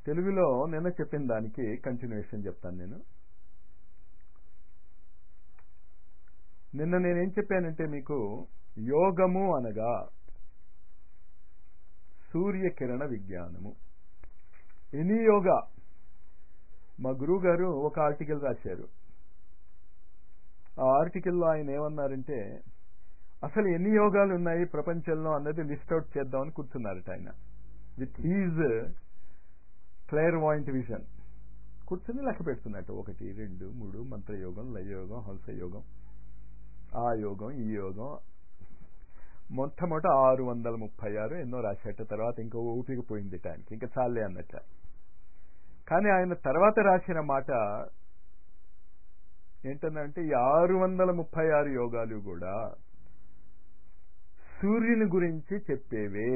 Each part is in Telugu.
తెలుగులో నిన్న చెప్పిన దానికి కంటిన్యూషన్ చెప్తాను నేను నిన్న నేనేం చెప్పానంటే మీకు యోగము అనగా సూర్యకిరణ విజ్ఞానము ఎనీ యోగా మా గురువు గారు ఒక ఆర్టికల్ రాశారు ఆ ఆర్టికల్లో ఆయన ఏమన్నారంటే అసలు ఎన్ని యోగాలు ఉన్నాయి ప్రపంచంలో అన్నది లిస్ట్ అవుట్ చేద్దామని కూర్చున్నారట ఆయన with his clear point vision కూర్చుని లెక్క పెడుతున్నట్టు ఒకటి రెండు మూడు మంత్రయోగం లయయోగం హంసయోగం ఆ యోగం ఈ యోగం మొట్టమొదట ఆరు వందల ముప్పై ఆరు ఎన్నో రాసేట తర్వాత ఇంకో ఊపికి పోయింది టైంకి ఇంకా చాలే అన్నట్ట కానీ ఆయన తర్వాత రాసిన మాట ఏంటంటే ఈ ఆరు వందల ముప్పై ఆరు యోగాలు కూడా సూర్యుని గురించి చెప్పేవే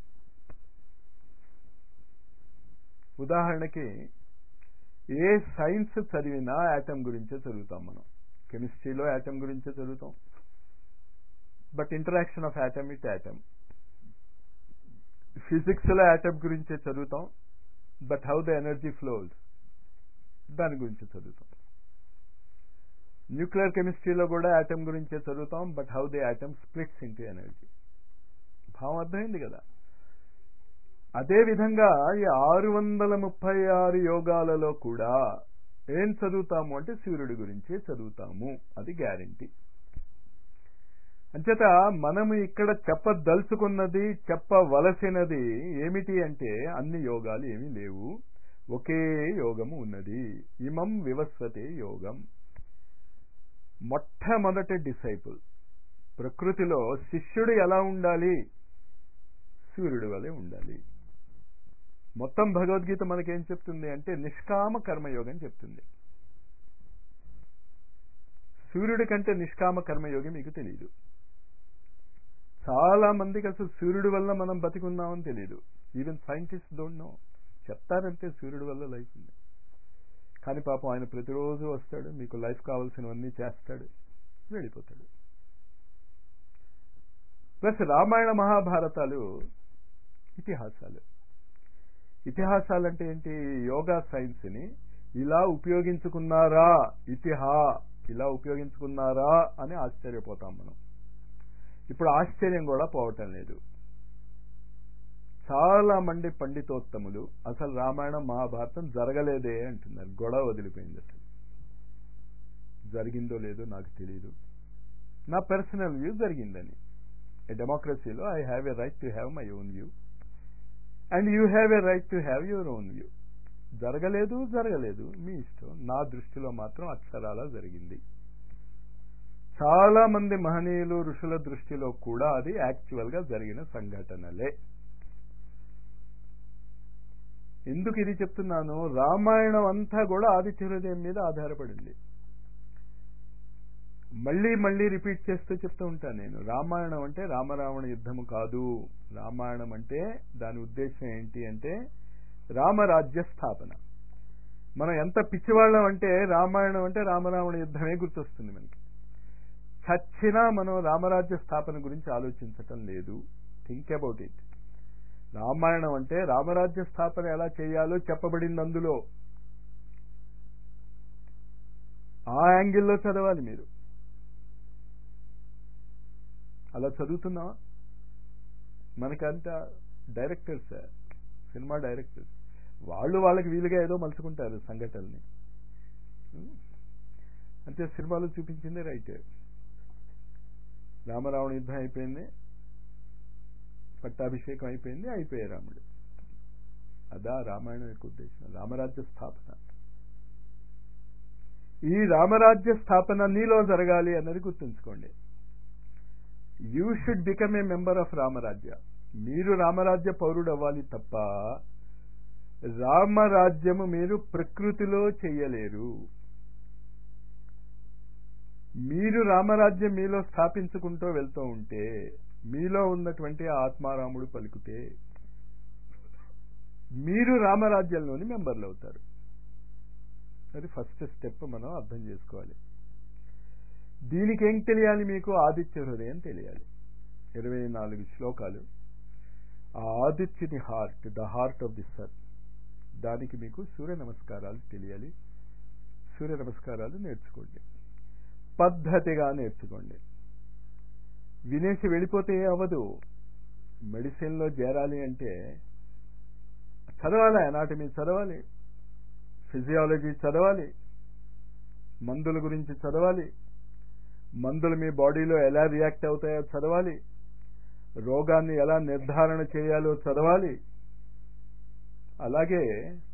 ఉదాహరణకి ఏ సైన్స్ చదివినా యాటమ్ గురించే చదువుతాం మనం కెమిస్ట్రీలో యాటమ్ గురించే చదువుతాం but interaction of atom it atom ఫిజిక్స్లో యాటమ్ గురించే చదువుతాం but how the energy flows దాని గురించి చదువుతాం న్యూక్లియర్ కెమిస్ట్రీలో కూడా యాటమ్ గురించే చదువుతాం but how the atom splits into energy భావం అర్థమైంది కదా అదేవిధంగా ఈ ఆరు వందల ముప్పై ఆరు యోగాలలో కూడా ఏం చదువుతాము అంటే సూర్యుడి గురించి చదువుతాము అది గ్యారంటీ అంచేత మనము ఇక్కడ చెప్పదలుచుకున్నది చెప్పవలసినది ఏమిటి అంటే అన్ని యోగాలు ఏమీ లేవు ఒకే యోగము ఉన్నది ఇమం వివస్వతే యోగం మొట్టమొదటి డిసైపుల్ ప్రకృతిలో శిష్యుడు ఎలా ఉండాలి సూర్యుడి వలె ఉండాలి మొత్తం భగవద్గీత మనకేం చెప్తుంది అంటే నిష్కామ కర్మయోగం చెప్తుంది సూర్యుడి కంటే నిష్కామ కర్మయోగి మీకు తెలియదు చాలా మందికి అసలు సూర్యుడి వల్ల మనం బతికున్నామని తెలియదు ఈవెన్ సైంటిస్ట్ డోంట్ నో చెప్తారంటే సూర్యుడి వల్ల లైఫ్ ఉంది కానీ పాపం ఆయన ప్రతిరోజు వస్తాడు మీకు లైఫ్ కావాల్సినవన్నీ చేస్తాడు వెళ్ళిపోతాడు ప్లస్ రామాయణ మహాభారతాలు ఇతిహాసాలు ఇతిహాసాలంటే ఏంటి యోగా సైన్స్ని ఇలా ఉపయోగించుకున్నారా ఇతిహా ఇలా ఉపయోగించుకున్నారా అని ఆశ్చర్యపోతాం మనం ఇప్పుడు ఆశ్చర్యం కూడా పోవటం లేదు చాలా మంది పండితోత్తములు అసలు రామాయణం మహాభారతం జరగలేదే అంటున్నారు గొడవ వదిలిపోయింది అసలు జరిగిందో లేదో నాకు తెలియదు నా పర్సనల్ వ్యూ జరిగిందని డెమోక్రసీలో I have a right to have my own view and you have a right to have your own view జరగలేదు జరగలేదు మీ ఇష్టం నా దృష్టిలో మాత్రం అక్షరాల జరిగింది చాలా మంది మహనీయులు ఋషుల దృష్టిలో కూడా అది యాక్చువల్ గా జరిగిన సంఘటనలే ఎందుకు ఇది చెప్తున్నాను రామాయణం అంతా కూడా ఆదిత్య హృదయం మీద ఆధారపడింది మళ్ళీ మళ్ళీ రిపీట్ చేస్తూ చెప్తూ ఉంటాను నేను రామాయణం అంటే రామరావణ యుద్ధము కాదు రామాయణం అంటే దాని ఉద్దేశం ఏంటి అంటే రామరాజ్య స్థాపన మనం ఎంత పిచ్చివాళ్ళం అంటే రామాయణం అంటే రామరావణ యుద్ధమే గుర్తొస్తుంది మనకి చచ్చినా మనం రామరాజ్య స్థాపన గురించి ఆలోచించటం లేదు థింక్ అబౌట్ ఇట్ రామాయణం అంటే రామరాజ్య స్థాపన ఎలా చేయాలో చెప్పబడింది అందులో ఆ యాంగిల్లో చదవాలి మీరు అలా చదువుతున్నావా మనకంత డైరెక్టర్స్ సినిమా డైరెక్టర్స్ వాళ్ళు వాళ్ళకి వీలుగా ఏదో మలుచుకుంటారు సంఘటనల్ని అంటే సినిమాలో చూపించింది రైట్ రామరావణ యుద్ధం అయిపోయింది పట్టాభిషేకం అయిపోయింది అయిపోయే రాముడు అదా రామాయణం యొక్క ఉద్దేశం రామరాజ్య స్థాపన ఈ రామరాజ్య స్థాపన నీలో జరగాలి అన్నది గుర్తుంచుకోండి you should become a member of Ramarajya మీరు రామరాజ్య పౌరుడు అవ్వాలి తప్ప రామరాజ్యము మీరు ప్రకృతిలో చెయ్యలేరు మీరు రామరాజ్యం మీలో స్థాపించుకుంటూ వెళ్తూ ఉంటే మీలో ఉన్నటువంటి ఆత్మారాముడు పలుకుతే మీరు రామరాజ్యంలోని మెంబర్లు అవుతారు అది ఫస్ట్ స్టెప్ మనం అర్థం చేసుకోవాలి దీనికి ఏం తెలియాలి మీకు ఆదిత్య హృదయం తెలియాలి ఇరవై నాలుగు శ్లోకాలు ఆ ఆదిత్యుని heart the heart of the sun దానికి మీకు సూర్య నమస్కారాలు తెలియాలి సూర్య నమస్కారాలు నేర్చుకోండి పద్ధతిగా నేర్చుకోండి వినేసి వెళ్ళిపోతే అవ్వదు మెడిసిన్లో చేరాలి అంటే చదవాలి అనాటమీ చదవాలి ఫిజియాలజీ చదవాలి మందుల గురించి చదవాలి మందులు మీ బాడీలో ఎలా రియాక్ట్ అవుతాయో చదవాలి రోగాన్ని ఎలా నిర్ధారణ చేయాలో చదవాలి అలాగే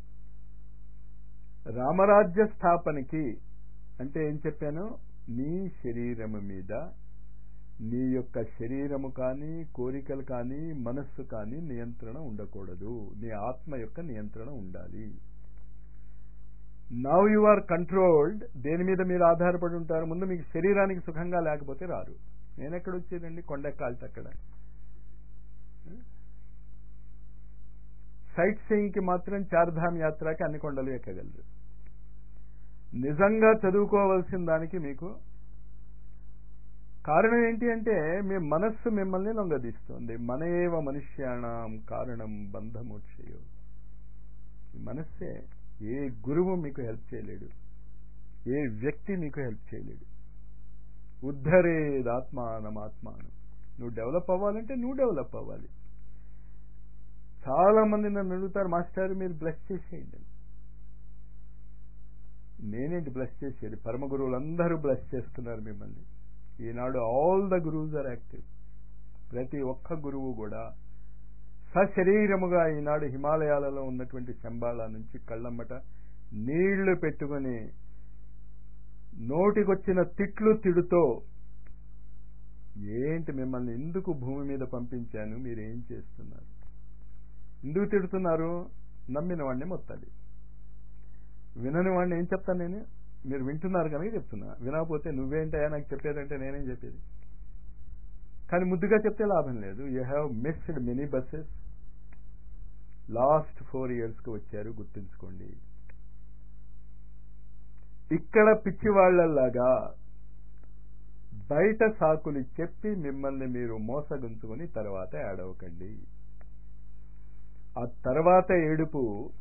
రామరాజ్య స్థాపనకి అంటే ఏం చెప్పాను నీ శరీరము మీద నీ యొక్క శరీరము కానీ కోరికలు కానీ మనస్సు కానీ నియంత్రణ ఉండకూడదు నీ ఆత్మ యొక్క నియంత్రణ ఉండాలి నవ్ యు ఆర్ కంట్రోల్డ్ దేని మీద మీరు ఆధారపడి ఉంటారు ముందు మీకు శరీరానికి సుఖంగా లేకపోతే రారు నేను ఎక్కడ వచ్చేదండి కొండెక్కాల్సి అక్కడ సైట్ సీయింగ్కి మాత్రం చార్ధామ్ యాత్రకి అన్ని కొండలు ఎక్కగలరు నిజంగా చదువుకోవలసిన దానికి మీకు కారణం ఏంటి అంటే మీ మనస్సు మిమ్మల్ని లొంగదీస్తుంది మనయేవ మనుష్యాణం కారణం బంధమోక్షయో మనస్సే ఏ గురువు మీకు హెల్ప్ చేయలేడు ఏ వ్యక్తి మీకు హెల్ప్ చేయలేడు ఉద్ధరేదాత్మానమాత్మాను నువ్వు డెవలప్ అవ్వాలంటే నువ్వు డెవలప్ అవ్వాలి చాలా మంది నన్ను అడుగుతారు మాస్టర్ మీరు బ్లెస్ చేసేయండి నేనేంటి బ్లెస్ చేసేది పరమ గురువులందరూ బ్లెస్ చేస్తున్నారు మిమ్మల్ని ఈనాడు all the gurus are active ప్రతి ఒక్క గురువు కూడా సశరీరముగా ఈనాడు హిమాలయాలలో ఉన్నటువంటి శంబాళ నుంచి కళ్ళమ్మట నీళ్లు పెట్టుకుని నోటికొచ్చిన తిట్లు తిడుతో ఏంటి మిమ్మల్ని ఎందుకు భూమి మీద పంపించాను మీరు ఏం చేస్తున్నారు ఎందుకు తిడుతున్నారు నమ్మిన వాడిని మొత్తాలి వినని వాడిని ఏం చెప్తాను నేను మీరు వింటున్నారు కనుక చెప్తున్నా వినకపోతే నువ్వేంటయా నాకు చెప్పేదంటే నేనేం చెప్పేది కానీ ముద్దుగా చెప్తే లాభం లేదు you have missed mini buses last four ఇయర్స్కి వచ్చారు గుర్తుంచుకోండి ఇక్కడ పిచ్చి వాళ్లలాగా బయట సాకులు చెప్పి మిమ్మల్ని మీరు మోసగుంచుకొని తర్వాత ఏడవకండి ఆ తర్వాత ఏడుపు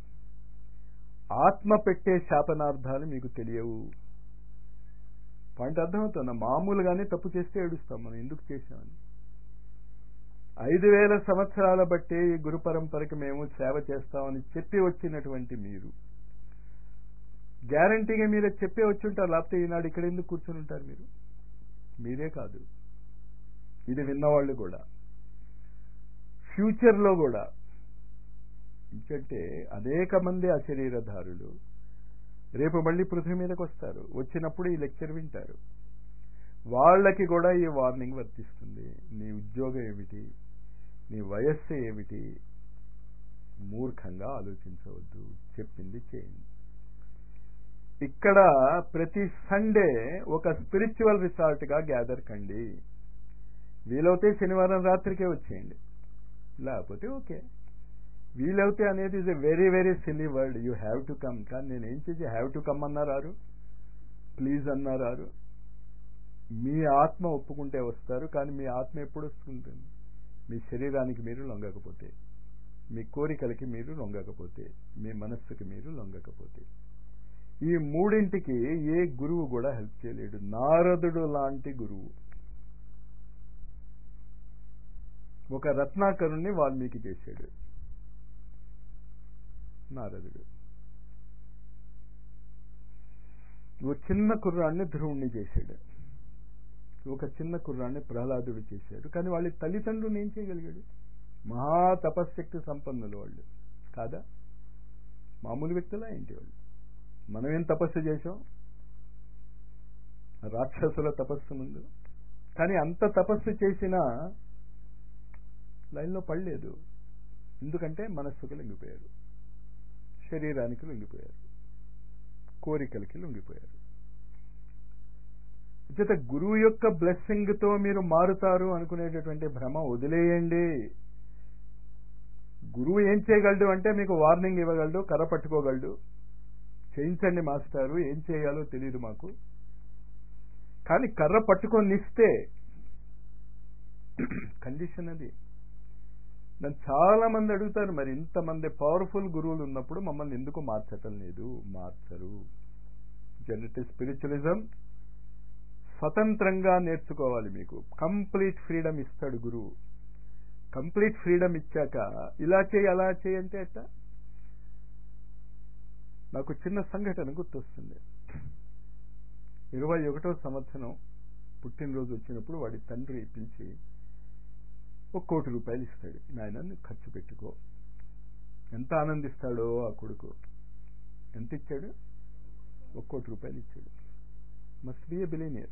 ఆత్మ పెట్టే శాపనార్థాలు మీకు తెలియవు పాయింట్ అర్థమవుతుందా మామూలుగానే తప్పు చేస్తే ఏడుస్తాం మనం ఎందుకు చేశామని ఐదు వేల సంవత్సరాల బట్టి ఈ గురు పరంపరకి మేము సేవ చేస్తామని చెప్పి వచ్చినటువంటి మీరు గ్యారంటీగా మీరు చెప్పే వచ్చి ఉంటారు లేకపోతే ఈనాడు ఇక్కడ ఎందుకు కూర్చుని ఉంటారు మీరు మీరే కాదు ఇది విన్నవాళ్ళు కూడా ఫ్యూచర్లో కూడా ఎందుకంటే అనేక మంది అశరీరధారులు రేపు మళ్ళీ పృథ్వీ మీదకి వస్తారు వచ్చినప్పుడు ఈ లెక్చర్ వింటారు వాళ్ళకి కూడా ఈ వార్నింగ్ వర్తిస్తుంది నీ ఉద్యోగం ఏమిటి నీ వయస్సు ఏమిటి మూర్ఖంగా ఆలోచించవద్దు చెప్పింది చేయండి ఇక్కడ ప్రతి సండే ఒక స్పిరిచువల్ రిసార్ట్గా గ్యాదర్ కండి వీలవుతే శనివారం రాత్రికే వచ్చేయండి లేకపోతే ఓకే వీలవుతే అనేది is a very very silly word you have to come కానీ నేను ఏం చేసి హ్యావ్ టు కమ్ అన్నారారు ప్లీజ్ అన్నారారు మీ ఆత్మ ఒప్పుకుంటే వస్తారు కానీ మీ ఆత్మ ఎప్పుడు వస్తుంటుంది మీ శరీరానికి మీరు లొంగకపోతే మీ కోరికలకి మీరు లొంగకపోతే మీ మనస్సుకి మీరు లొంగకపోతే ఈ మూడింటికి ఏ గురువు కూడా హెల్ప్ చేయలేడు నారదుడు లాంటి గురువు ఒక రత్నాకరుణ్ణి వాల్మీకి చేశాడు నారదుడు ఒక చిన్న కుర్రాన్ని ధ్రువుణ్ణి చేశాడు ఒక చిన్న కుర్రాన్ని ప్రహ్లాదుడు చేశాడు కానీ వాళ్ళ తల్లిదండ్రులు ఏం చేయగలిగాడు మహా తపశ్శక్తి సంపన్నులు వాళ్ళు కాదా మామూలు వ్యక్తులా ఏంటి వాళ్ళు మనం ఏం తపస్సు చేసాం రాక్షసుల తపస్సు ముందు కానీ అంత తపస్సు చేసినా లైన్లో పడలేదు ఎందుకంటే మనస్సుకు లొంగిపోయారు శరీరానికి లొంగిపోయారు కోరికలకి లొంగిపోయారు చేత గురువు యొక్క బ్లెస్సింగ్ తో మీరు మారుతారు అనుకునేటటువంటి భ్రమ వదిలేయండి గురువు ఏం చేయగలడు అంటే మీకు వార్నింగ్ ఇవ్వగలడు కర్ర పట్టుకోగలడు చేయించండి మాస్టారు ఏం చేయాలో తెలియదు మాకు కానీ కర్ర పట్టుకొని ఇస్తే కండిషన్ అది నన్ను చాలా మంది అడుగుతారు మరి ఇంతమంది పవర్ఫుల్ గురువులు ఉన్నప్పుడు మమ్మల్ని ఎందుకు మార్చటం లేదు మార్చరు జనరల్ స్పిరిచువలిజం స్వతంత్రంగా నేర్చుకోవాలి మీకు కంప్లీట్ ఫ్రీడమ్ ఇస్తాడు గురువు కంప్లీట్ ఫ్రీడమ్ ఇచ్చాక ఇలా చేయి అలా చేయి అంటే ఎట్ట నాకు చిన్న సంఘటన గుర్తొస్తుంది ఇరవై ఒకటో సంవత్సరం పుట్టినరోజు వచ్చినప్పుడు వాడి తండ్రి పిలిచి ఒక కోటి రూపాయలు ఇస్తాడు నాయన నువ్వు ఖర్చు పెట్టుకో ఎంత ఆనందిస్తాడో ఆ కొడుకు ఎంత ఇచ్చాడు ఒక కోటి రూపాయలు ఇచ్చాడు మస్ట్ బి ఏ బిలీనియర్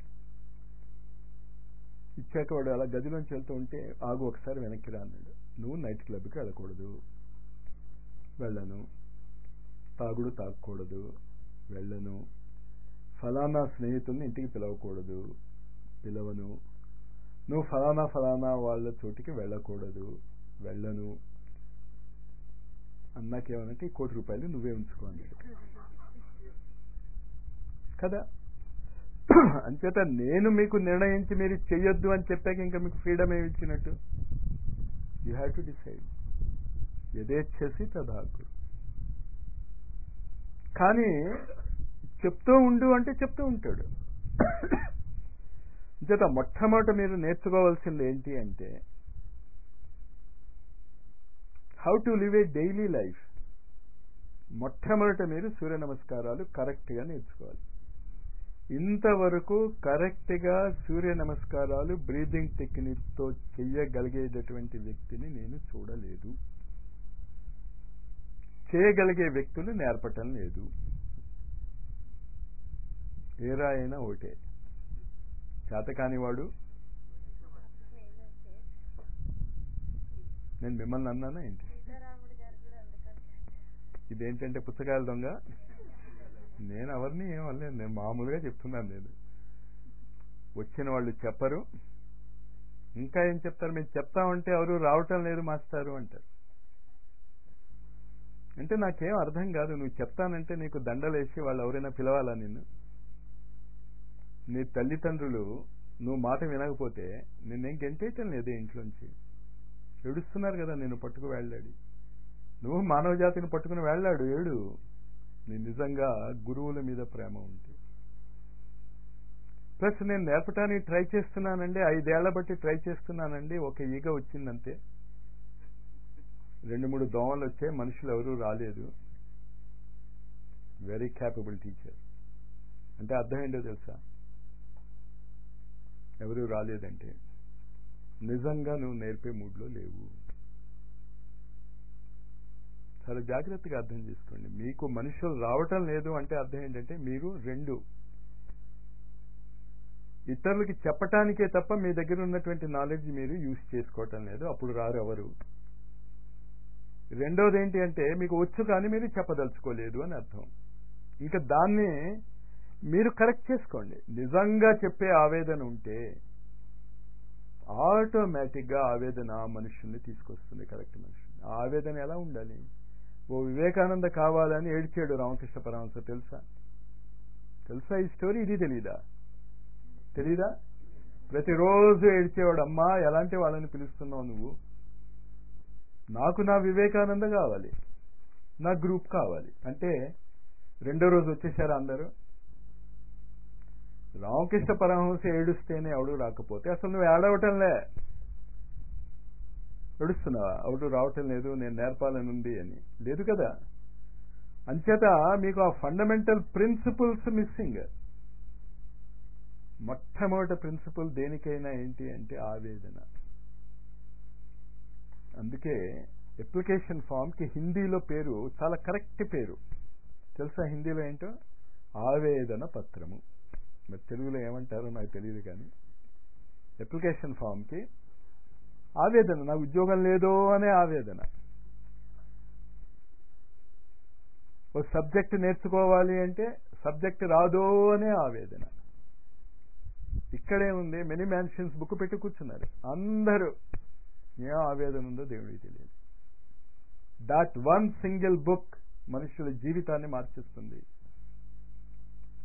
ఇచ్చాక వాడు అలా గదిలోంచి వెళ్తూ ఉంటే ఆగు ఒకసారి వెనక్కి రా అన్నాడు నువ్వు నైట్ క్లబ్కి వెళ్ళకూడదు వెళ్ళను తాగుడు తాగకూడదు వెళ్ళను ఫలానా స్నేహితుల్ని ఇంటికి పిలవకూడదు పిలవను నువ్వు ఫలానా ఫలానా వాళ్ళ చోటికి వెళ్ళకూడదు వెళ్ళను అన్నాకేమనంటే కోటి రూపాయలు నువ్వే ఉంచుకో అన్నాడు కదా అంచేత నేను మీకు నిర్ణయించి మీరు చెయ్యొద్దు అని చెప్పాక ఇంకా మీకు ఫ్రీడమ్ ఏమి ఇచ్చినట్టు యూ హ్యావ్ టు డిసైడ్ యథేచ్ఛసి తదాకు కానీ చెప్తూ ఉండు అంటే చెప్తూ ఉంటాడు చేత మొట్టమొదట మీరు నేర్చుకోవాల్సింది ఏంటి అంటే how to live a daily life మొట్టమొదట మీరు సూర్య నమస్కారాలు కరెక్ట్గా నేర్చుకోవాలి ఇంతవరకు కరెక్ట్గా సూర్య నమస్కారాలు బ్రీదింగ్ టెక్నిక్తో చెయ్యగలిగేటటువంటి వ్యక్తిని నేను చూడలేదు చేయగలిగే వ్యక్తులు నేర్పటం లేదు ఏరా అయినా ఒకటే చేతకానివాడు నేను మిమ్మల్ని అన్నానా ఏంటి ఇదేంటంటే పుస్తకాల దొంగ నేను ఎవరిని ఏం అనలేదు నేను మామూలుగా చెప్తున్నాను నేను వచ్చిన వాళ్ళు చెప్పరు ఇంకా ఏం చెప్తారు మేము చెప్తామంటే ఎవరు రావటం లేదు మాస్టారు అంటారు అంటే నాకేం అర్థం కాదు నువ్వు చెప్తానంటే నీకు దండలేసి వాళ్ళు ఎవరైనా పిలవాలా నిన్ను నీ తల్లిదండ్రులు నువ్వు మాట వినకపోతే నిన్నేం గెంటేయటం లేదే ఇంట్లోంచి ఏడుస్తున్నారు కదా నేను పట్టుకు వెళ్ళాడు నువ్వు మానవ జాతిని పట్టుకుని వెళ్ళాడు ఏడు నీ నిజంగా గురువుల మీద ప్రేమ ఉంది ప్లస్ నేను నేర్పడానికి ట్రై చేస్తున్నానండి ఐదేళ్ల బట్టి ట్రై చేస్తున్నానండి ఒక ఈగ వచ్చిందంతే రెండు మూడు దోమలు వచ్చే మనుషులు ఎవరూ రాలేదు వెరీ క్యాపబుల్ టీచర్ అంటే అర్థం ఏంటో తెలుసా ఎవరు రాలేదంటే నిజంగా నువ్వు నేర్పే మూడ్లో లేవు చాలా జాగ్రత్తగా అర్థం చేసుకోండి మీకు మనుషులు రావటం లేదు అంటే అర్థం ఏంటంటే మీరు రెండు ఇతరులకి చెప్పటానికే తప్ప మీ దగ్గర ఉన్నటువంటి నాలెడ్జ్ మీరు యూజ్ చేసుకోవటం లేదు అప్పుడు రారు ఎవరు రెండోది ఏంటి అంటే మీకు వచ్చు కానీ మీరు చెప్పదలుచుకోలేదు అని అర్థం ఇంకా దాన్ని మీరు కరెక్ట్ చేసుకోండి నిజంగా చెప్పే ఆవేదన ఉంటే ఆటోమేటిక్గా ఆవేదన మనుషుల్ని తీసుకొస్తుంది కరెక్ట్ మనుషుల్ని ఆ ఆవేదన ఎలా ఉండాలి ఓ వివేకానంద కావాలని ఏడ్చాడు రామకృష్ణ పరమహంస తెలుసా తెలుసా ఈ స్టోరీ ఇది తెలీదా తెలీదా ప్రతిరోజు ఏడ్చేవాడు అమ్మా ఎలాంటి వాళ్ళని పిలుస్తున్నావు నువ్వు నాకు నా వివేకానంద కావాలి నా గ్రూప్ కావాలి అంటే రెండో రోజు వచ్చేసారా అందరూ రామకృష్ణ పరమహంస ఏడుస్తేనే ఎవడు రాకపోతే అసలు నువ్వు ఏడవటంలే ఏడుస్తున్నావా అవుడు రావటం లేదు నేను నేర్పాలని ఉంది అని లేదు కదా అంచేత మీకు ఆ ఫండమెంటల్ ప్రిన్సిపల్స్ మిస్సింగ్ మొట్టమొదటి ప్రిన్సిపల్ దేనికైనా ఏంటి అంటే ఆవేదన అందుకే అప్లికేషన్ ఫామ్కి హిందీలో పేరు చాలా కరెక్ట్ పేరు తెలుసా హిందీలో ఏంటో ఆవేదన పత్రము మరి తెలుగులో ఏమంటారో నాకు తెలియదు కానీ అప్లికేషన్ ఫామ్కి ఆవేదన నాకు ఉద్యోగం లేదో అనే ఆవేదన ఓ సబ్జెక్ట్ నేర్చుకోవాలి అంటే సబ్జెక్ట్ రాదో అనే ఆవేదన ఇక్కడే ఉంది మెనీ మ్యాన్షన్స్ బుక్ పెట్టి కూర్చున్నారు అందరూ ఏ ఆవేదన ఉందో దేవుడికి తెలియదు దాట్ వన్ సింగిల్ బుక్ మనుషుల జీవితాన్ని మార్చేస్తుంది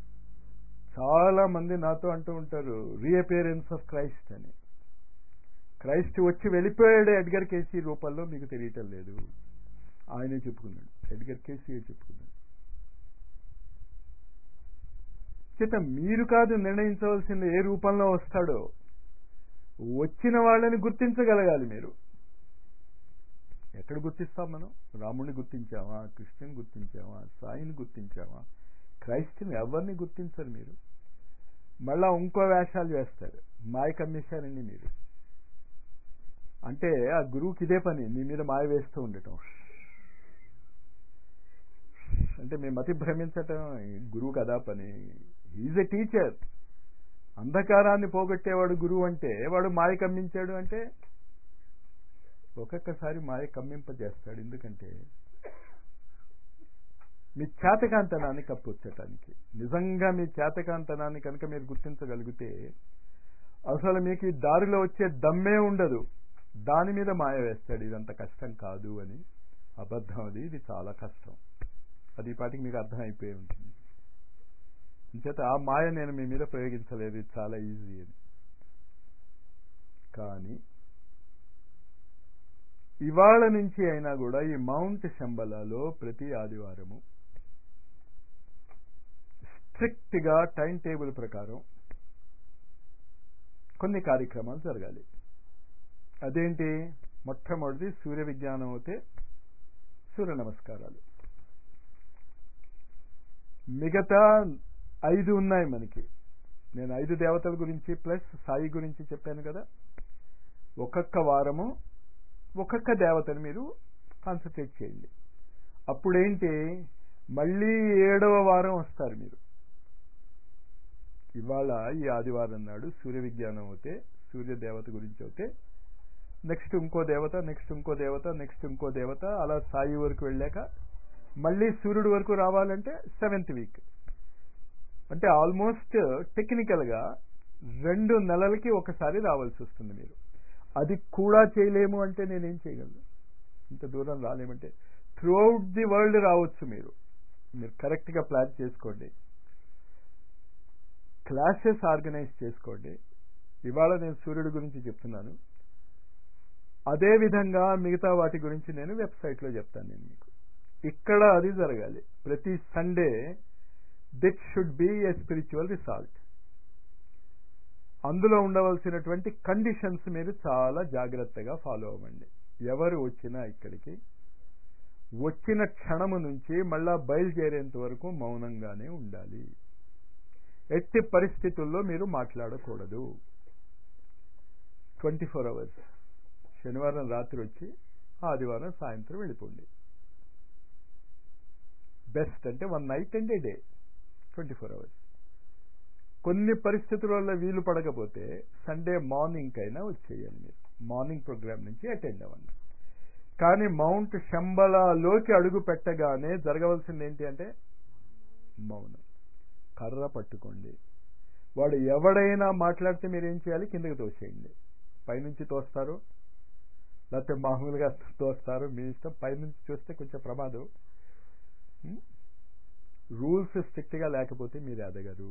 చాలా మంది నాతో అంటూ ఉంటారు రీఅపియరెన్స్ ఆఫ్ క్రైస్ట్ అని క్రైస్ట్ వచ్చి వెళ్ళిపోయాడు ఎడ్గర్ కేసీ రూపంలో మీకు తెలియటం లేదు ఆయనే చెప్పుకున్నాడు ఎడ్గర్ కేసీ చెప్పుకున్నాడు చేత మీరు కాదు నిర్ణయించవలసింది ఏ రూపంలో వస్తాడో వచ్చిన వాళ్ళని గుర్తించగలగాలి మీరు ఎక్కడ గుర్తిస్తాం మనం రాముడిని గుర్తించామా కృష్ణుని గుర్తించామా సాయిని గుర్తించామా క్రైస్తుని ఎవరిని గుర్తించరు మీరు మళ్ళా ఇంకో వేషాలు వేస్తారు మాయ కమ్మేశారండి మీరు అంటే ఆ గురువుకి ఇదే పని మీ మీద మాయ వేస్తూ ఉండటం అంటే మీ మతి భ్రమించటం గురువు కదా పని ఈజ్ ఎ టీచర్ అంధకారాన్ని పోగొట్టేవాడు గురువు అంటే వాడు మాయ కమ్మించాడు అంటే ఒక్కొక్కసారి మాయ కమ్మింపజేస్తాడు ఎందుకంటే మీ చేతకాంతనాన్ని కప్పుచ్చటానికి నిజంగా మీ చేతకాంతనాన్ని కనుక మీరు గుర్తించగలిగితే అసలు మీకు ఈ దారిలో వచ్చే దమ్మే ఉండదు దాని మీద మాయ వేస్తాడు ఇదంత కష్టం కాదు అని అబద్ధం అది ఇది చాలా కష్టం అది ఈ పాటికి మీకు అర్థం అయిపోయి ఉంటుంది అంచేత ఆ మాయ నేను మీ మీద ప్రయోగించలేదు ఇది చాలా ఈజీ అని కానీ ఇవాళ నుంచి అయినా కూడా ఈ మౌంట్ శంబలాలో ప్రతి ఆదివారము స్ట్రిక్ట్ గా టైం టేబుల్ ప్రకారం కొన్ని కార్యక్రమాలు జరగాలి అదేంటి మొట్టమొదటి సూర్య విజ్ఞానం అయితే సూర్య నమస్కారాలు మిగతా ఐదు ఉన్నాయి మనకి నేను ఐదు దేవతల గురించి ప్లస్ సాయి గురించి చెప్పాను కదా ఒక్కొక్క వారము ఒక్కొక్క దేవతని మీరు కాన్సన్ట్రేట్ చేయండి అప్పుడేంటి మళ్ళీ ఏడవ వారం వస్తారు మీరు ఇవాళ ఈ ఆదివారం నాడు సూర్య విజ్ఞానం అవుతే సూర్య దేవత గురించి అవుతే నెక్స్ట్ ఇంకో దేవత నెక్స్ట్ ఇంకో దేవత నెక్స్ట్ ఇంకో దేవత అలా సాయి వరకు వెళ్ళాక మళ్ళీ సూర్యుడు వరకు రావాలంటే సెవెంత్ వీక్ అంటే ఆల్మోస్ట్ టెక్నికల్ గా రెండు నెలలకి ఒకసారి రావాల్సి వస్తుంది మీరు అది కూడా చేయలేము అంటే నేనేం చేయగలను ఇంత దూరం రాలేమంటే త్రూ అవుట్ ది వరల్డ్ రావచ్చు మీరు మీరు కరెక్ట్ గా ప్లాన్ చేసుకోండి క్లాసెస్ ఆర్గనైజ్ చేసుకోండి ఇవాళ నేను సూర్యుడి గురించి చెప్తున్నాను అదే విధంగా మిగతా వాటి గురించి నేను వెబ్సైట్లో చెప్తాను నేను మీకు ఇక్కడ అది జరగాలి ప్రతి Sunday it should be a spiritual resort అందులో ఉండవలసినటువంటి కండిషన్స్ మీరు చాలా జాగ్రత్తగా ఫాలో అవ్వండి ఎవరు వచ్చినా ఇక్కడికి వచ్చిన క్షణము నుంచి మళ్ళా బయలుదేరేంత వరకు మౌనంగానే ఉండాలి ఎట్టి పరిస్థితుల్లో మీరు మాట్లాడకూడదు ట్వంటీ ఫోర్ అవర్స్ శనివారం రాత్రి వచ్చి ఆదివారం సాయంత్రం వెళ్ళిపోండి బెస్ట్ అంటే one night and a day twenty four hours కొన్ని పరిస్థితుల వల్ల వీలు పడకపోతే సండే మార్నింగ్ అయినా వచ్చేయండి మీరు మార్నింగ్ ప్రోగ్రామ్ నుంచి అటెండ్ అవ్వండి కానీ మౌంట్ శంబలాలోకి అడుగు పెట్టగానే జరగవలసింది ఏంటి అంటే మౌనం కర్ర పట్టుకోండి వాడు ఎవడైనా మాట్లాడితే మీరు ఏం చేయాలి కిందకి తోసేయండి పైనుంచి తోస్తారు లేకపోతే మామూలుగా తోస్తారు మీ ఇష్టం పైనుంచి చూస్తే కొంచెం ప్రమాదం రూల్స్ స్ట్రిక్ట్గా లేకపోతే మీరు ఎదగరు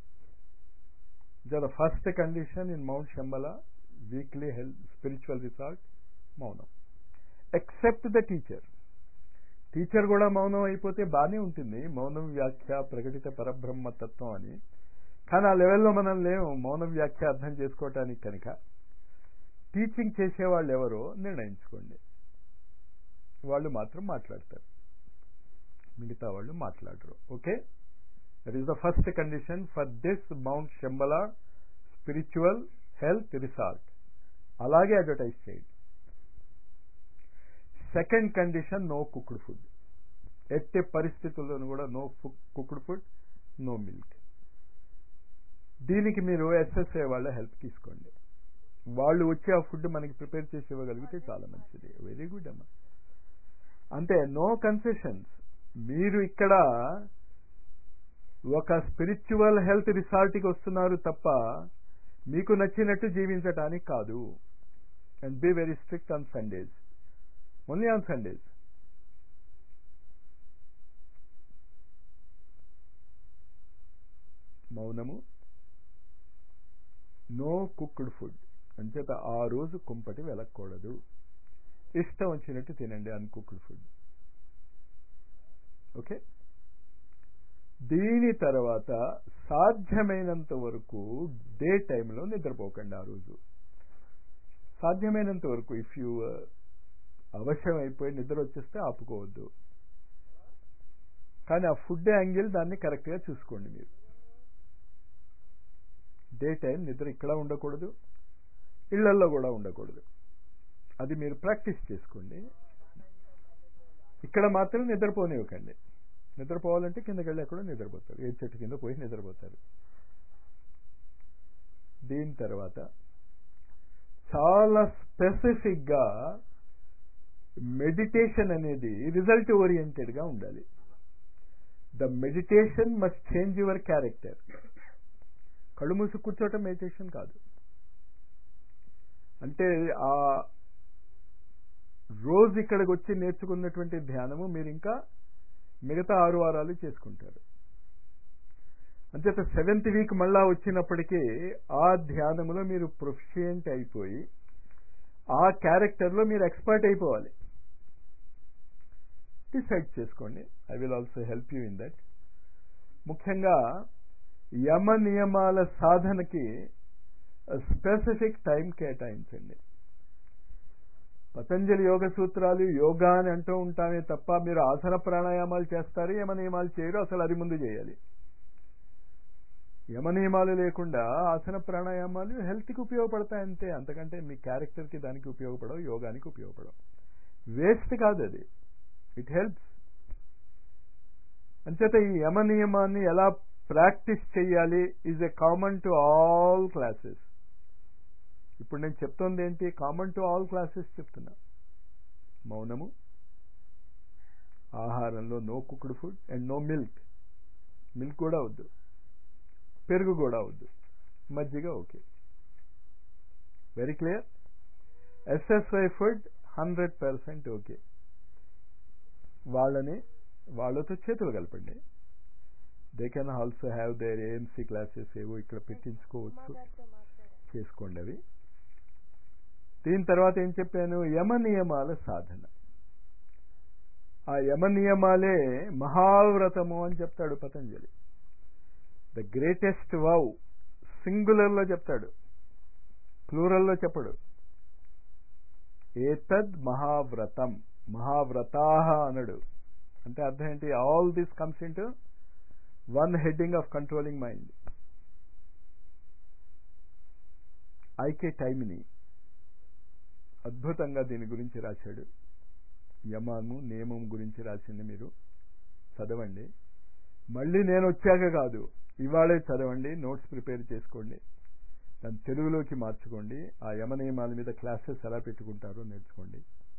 the first condition in mount Shambala weekly health spiritual resort మౌనం ఎక్సెప్ట్ ద టీచర్ టీచర్ కూడా మౌనం అయిపోతే బాగానే ఉంటుంది మౌనం వ్యాఖ్య ప్రకటిత పరబ్రహ్మ తత్వం అని కానీ ఆ లెవెల్లో మనం లేవు మౌనం వ్యాఖ్య అర్థం చేసుకోవటానికి కనుక టీచింగ్ చేసేవాళ్ళు ఎవరో నిర్ణయించుకోండి వాళ్ళు మాత్రం మాట్లాడతారు మిగతా వాళ్ళు మాట్లాడరు okay that is the first condition for this mount Shambala spiritual health resort అలాగే అడ్వర్టైజ్ చేయండి second condition no cooked food ఎట్టి పరిస్థితుల్లోనూ కూడా no cooked food no milk దీనికి మీరు ఎస్ఎస్ఏ వాళ్ళ హెల్ప్ తీసుకోండి వాళ్ళు వచ్చి ఆ ఫుడ్ మనకి ప్రిపేర్ చేసి ఇవ్వగలిగితే చాలా మంచిది వెరీ గుడ్ అమ్మా అంటే నో కన్సెషన్స్ మీరు ఇక్కడ ఒక స్పిరిచువల్ హెల్త్ రిసార్ట్కి వస్తున్నారు తప్ప మీకు నచ్చినట్టు జీవించటానికి కాదు and be very strict on Sundays only on Sundays మౌనము నో కుక్డ్ ఫుడ్ అంచేత ఆ రోజు కుంపటి వెలక్కూడదు ఇష్టం వచ్చినట్టు తినండి అన్కుక్డ్ ఫుడ్ ఓకే దీని తర్వాత సాధ్యమైనంత వరకు డే టైంలో నిద్రపోకండి ఆ రోజు సాధ్యమైనంత వరకు ఇఫ్ యూ అవశ్యం అయిపోయి నిద్ర వచ్చేస్తే ఆపుకోవద్దు కానీ ఆ ఫుడ్ యాంగిల్ దాన్ని కరెక్ట్గా చూసుకోండి మీరు డే టైం నిద్ర ఇక్కడ ఉండకూడదు ఇళ్లల్లో కూడా ఉండకూడదు అది మీరు ప్రాక్టీస్ చేసుకోండి ఇక్కడ మాత్రం నిద్రపోనివ్వకండి నిద్రపోవాలంటే కిందకి వెళ్ళి ఎక్కడో నిద్రపోతారు ఏ చెట్టు కింద పోయి నిద్రపోతారు దీని తర్వాత చాలా స్పెసిఫిక్గా మెడిటేషన్ అనేది రిజల్ట్ ఓరియంటెడ్గా ఉండాలి the meditation must change your character కళ్ళు మూసి కూర్చోవటం మెడిటేషన్ కాదు అంటే ఆ రోజు ఇక్కడికి వచ్చి నేర్చుకున్నటువంటి ధ్యానము మీరు ఇంకా మిగతా ఆరు వారాలు చేసుకుంటారు అంచేత సెవెంత్ వీక్ మళ్ళా వచ్చినప్పటికీ ఆ ధ్యానములో మీరు ప్రొఫిషియంట్ అయిపోయి ఆ క్యారెక్టర్లో మీరు ఎక్స్పర్ట్ అయిపోవాలి డిసైడ్ చేసుకోండి I will also help you in that ముఖ్యంగా యమ నియమాల సాధనకి స్పెసిఫిక్ టైం కేటాయించండి పతంజలి యోగ సూత్రాలు యోగా అని అంటూ ఉంటామే తప్ప మీరు ఆసన ప్రాణాయామాలు చేస్తారు యమ నియమాలు చేయరు అసలు అది ముందు చేయాలి యమ నియమాలు లేకుండా ఆసన ప్రాణాయామాలు హెల్త్కి ఉపయోగపడతాయి అంతే అంతకంటే మీ క్యారెక్టర్కి దానికి ఉపయోగపడవు యోగానికి ఉపయోగపడవు వేస్ట్ కాదు అది ఇట్ హెల్ప్స్ అంచేత ఈ యమ నియమాన్ని ఎలా ప్రాక్టీస్ చేయాలి is a common to all classes ఇప్పుడు నేను చెప్తోంది ఏంటి కామన్ టు ఆల్ క్లాసెస్ చెప్తున్నా మౌనము ఆహారంలో no cooked food and no milk milk కూడా వద్దు పెరుగు కూడా వద్దు మజ్జిగ okay very clear SSY food hundred percent okay వాళ్ళని వాళ్ళతో చేతులు కలపండి they can also have their AMC classes ఏవో ఇక్కడ పెట్టించుకోవచ్చు చేసుకోండి అవి దీని తర్వాత ఏం చెప్పాను యమ నియమాల సాధన ఆ యమ నియమాలే మహావ్రతము అని చెప్తాడు పతంజలి ద గ్రేటెస్ట్ వౌ సింగులర్లో చెప్తాడు ప్లూరల్లో చెప్పడు ఏతద్ మహావ్రతం మహావ్రతాహ అనడు అంటే అర్థం ఏంటి all this comes in one heading of controlling mind ఐకే టైమిని అద్భుతంగా దీని గురించి రాశాడు యమాము నియమం గురించి రాసింది మీరు చదవండి మళ్ళీ నేను వచ్చాక కాదు ఇవాళే చదవండి నోట్స్ ప్రిపేర్ చేసుకోండి దాన్ని తెలుగులోకి మార్చుకోండి ఆ యమ నియమాల మీద క్లాసెస్ ఎలా పెట్టుకుంటారో నేర్చుకోండి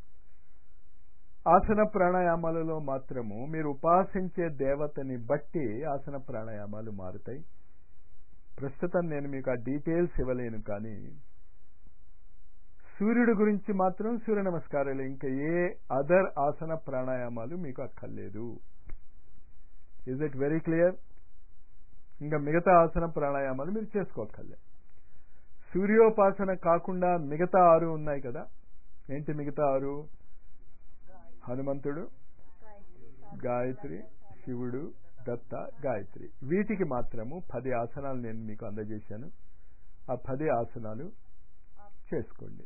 ఆసన ప్రాణాయామాలలో మాత్రము మీరు ఉపాసించే దేవతని బట్టి ఆసన ప్రాణాయామాలు మారుతాయి ప్రస్తుతం నేను మీకు ఆ డీటెయిల్స్ ఇవ్వలేను కానీ సూర్యుడి గురించి మాత్రం సూర్య నమస్కారాలు ఇంకా ఏ అదర్ ఆసన ప్రాణాయామాలు మీకు అక్కర్లేదు ఇజ్ ఇట్ వెరీ క్లియర్ ఇంకా మిగతా ఆసన ప్రాణాయామాలు మీరు చేసుకోక్కర్లే సూర్యోపాసన కాకుండా మిగతా ఆరు ఉన్నాయి కదా ఏంటి మిగతా ఆరు హనుమంతుడు గాయత్రి శివుడు దత్త గాయత్రి వీటికి మాత్రము పది ఆసనాలు నేను మీకు అందజేశాను ఆ పది ఆసనాలు చేసుకోండి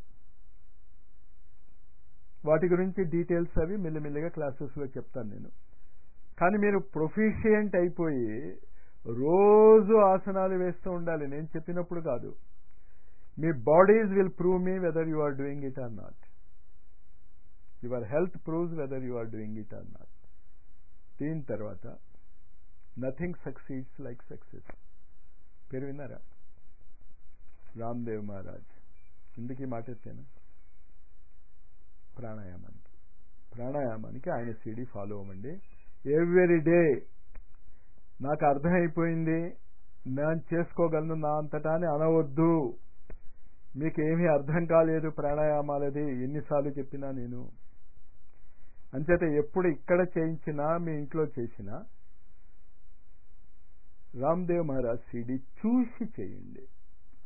వాటి గురించి డీటెయిల్స్ అవి మెల్లిమెల్లిగా క్లాసెస్లో చెప్తాను నేను కానీ మీరు ప్రొఫిషియంట్ అయిపోయి రోజు ఆసనాలు వేస్తూ ఉండాలి నేను చెప్పినప్పుడు కాదు మీ బాడీస్ విల్ ప్రూవ్ మీ whether you are doing it or not your health proves whether you are doing it or not దీని తర్వాత నథింగ్ సక్సీడ్స్ లైక్ సక్సెస్ పేరు విన్నారా రామ్దేవ్ మహారాజ్ ఎందుకు ఈ మాట ఎత్తాను ప్రాణాయామానికి ప్రాణాయామానికి ఆయన సిడి ఫాలో అవ్వండి ఎవ్రీ డే నాకు అర్థమైపోయింది నేను చేసుకోగలను నా అంతటా అని అనవద్దు మీకు ఏమీ అర్థం కాలేదు ప్రాణాయామాలది ఎన్నిసార్లు చెప్పినా నేను అంచేత ఎప్పుడు ఇక్కడ చేయించినా మీ ఇంట్లో చేసినా రామ్దేవ్ మహారాజ్ సిడి చూసి చేయండి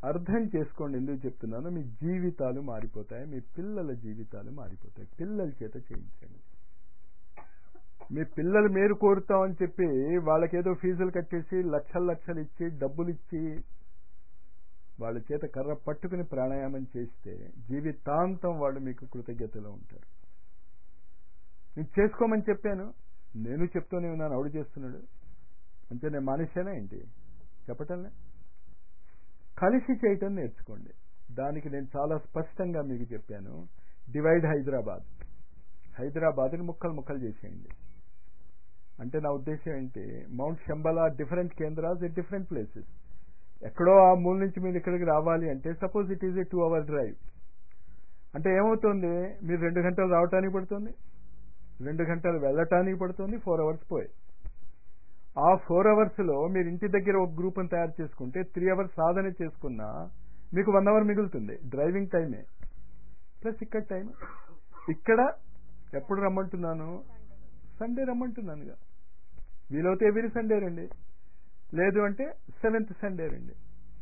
అర్థం చేసుకోండి ఎందుకు చెప్తున్నాను మీ జీవితాలు మారిపోతాయి మీ పిల్లల జీవితాలు మారిపోతాయి పిల్లల చేత చేయించండి మీ పిల్లలు మీరు కోరుతామని చెప్పి వాళ్ళకేదో ఫీజులు కట్టేసి లక్షలు లక్షలు ఇచ్చి డబ్బులు ఇచ్చి వాళ్ళ చేత కర్ర పట్టుకుని ప్రాణాయామం చేస్తే జీవితాంతం వాళ్ళు మీకు కృతజ్ఞతలో ఉంటారు నేను చేసుకోమని చెప్పాను నేను చెప్తూనే ఉన్నాను ఆవిడ చేస్తున్నాడు అంటే నేను మానేశానా ఏంటి చెప్పటంలే కలిసి చేయటం నేర్చుకోండి దానికి నేను చాలా స్పష్టంగా మీకు చెప్పాను డివైడ్ హైదరాబాద్ హైదరాబాద్ని ముక్కలు ముక్కలు చేసేయండి అంటే నా ఉద్దేశం ఏంటి మౌంట్ శంబలా డిఫరెంట్ కేంద్రాస్ ఎట్ డిఫరెంట్ ప్లేసెస్ ఎక్కడో ఆ మూల నుంచి మీరు ఇక్కడికి రావాలి అంటే suppose it is a two hour drive అంటే ఏమవుతుంది మీరు రెండు గంటలు రావటానికి పడుతుంది రెండు గంటలు వెళ్ళటానికి పడుతుంది ఫోర్ అవర్స్ పోయి ఆ ఫోర్ అవర్స్లో మీరు ఇంటి దగ్గర ఒక గ్రూప్ని తయారు చేసుకుంటే త్రీ అవర్స్ సాధన చేసుకున్నా మీకు వన్ అవర్ మిగులుతుంది డ్రైవింగ్ టైమే ప్లస్ ఇక్కడ టైం ఇక్కడ ఎప్పుడు రమ్మంటున్నాను సండే రమ్మంటున్నానుగా వీలవుతే ఎవ్రీ సండే రండి లేదు అంటే సెవెంత్ సండే రండి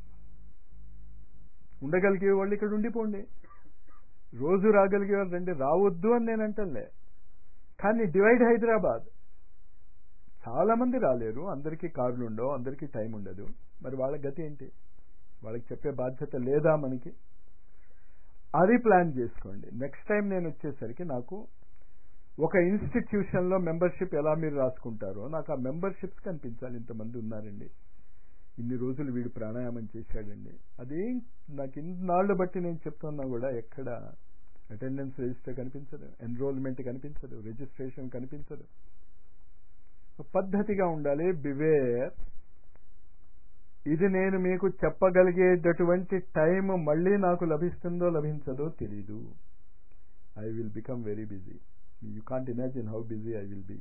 ఉండగలిగే వాళ్ళు ఇక్కడ ఉండిపోండి రోజు రాగలిగే వాళ్ళు రండి రావద్దు అని నేను అంటలే కానీ డివైడ్ హైదరాబాద్ చాలా మంది రాలేరు అందరికీ కార్లు ఉండవు అందరికీ టైం ఉండదు మరి వాళ్ళ గతి ఏంటి వాళ్ళకి చెప్పే బాధ్యత లేదా మనకి అది ప్లాన్ చేసుకోండి నెక్స్ట్ టైం నేను వచ్చేసరికి నాకు ఒక ఇన్స్టిట్యూషన్లో మెంబర్షిప్ ఎలా మీరు రాసుకుంటారో నాకు ఆ మెంబర్షిప్స్ కనిపించాలి ఇంతమంది ఉన్నారండి ఇన్ని రోజులు వీడు ప్రాణాయామం చేశాడండి అదేం నాకు ఇన్నాళ్ళు బట్టి నేను చెప్తున్నా కూడా ఎక్కడ అటెండెన్స్ రిజిస్టర్ కనిపించదు ఎన్రోల్మెంట్ కనిపించదు రిజిస్ట్రేషన్ కనిపించదు పద్ధతిగా ఉండాలి బివేర్ ఇది నేను మీకు చెప్పగలిగేటటువంటి టైం మళ్ళీ నాకు లభిస్తుందో లభించదో తెలీదు I will become very busy you can't imagine how busy I will be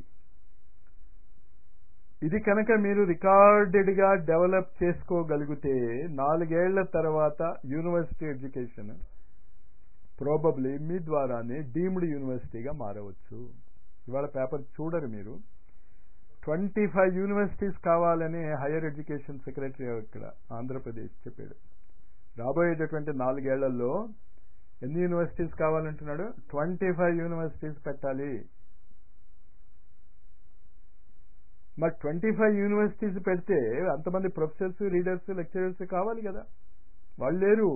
ఇది కనుక మీరు రికార్డెడ్గా డెవలప్ చేసుకోగలిగితే నాలుగేళ్ల తర్వాత యూనివర్సిటీ ఎడ్యుకేషన్ ప్రాబబ్లీ మీ ద్వారానే డీమ్డ్ యూనివర్సిటీగా మారవచ్చు ఇవాళ పేపర్ చూడరు మీరు ట్వంటీ ఫైవ్ యూనివర్సిటీస్ కావాలని హైయర్ ఎడ్యుకేషన్ సెక్రటరీ ఇక్కడ ఆంధ్రప్రదేశ్ చెప్పాడు రాబోయేటటువంటి నాలుగేళ్లలో ఎన్ని యూనివర్సిటీస్ కావాలంటున్నాడు ట్వంటీ ఫైవ్ యూనివర్సిటీస్ పెట్టాలి మరి ట్వంటీ ఫైవ్ యూనివర్సిటీస్ పెడితే అంతమంది ప్రొఫెసర్స్ రీడర్స్ లెక్చరర్స్ కావాలి కదా వాళ్ళు లేరు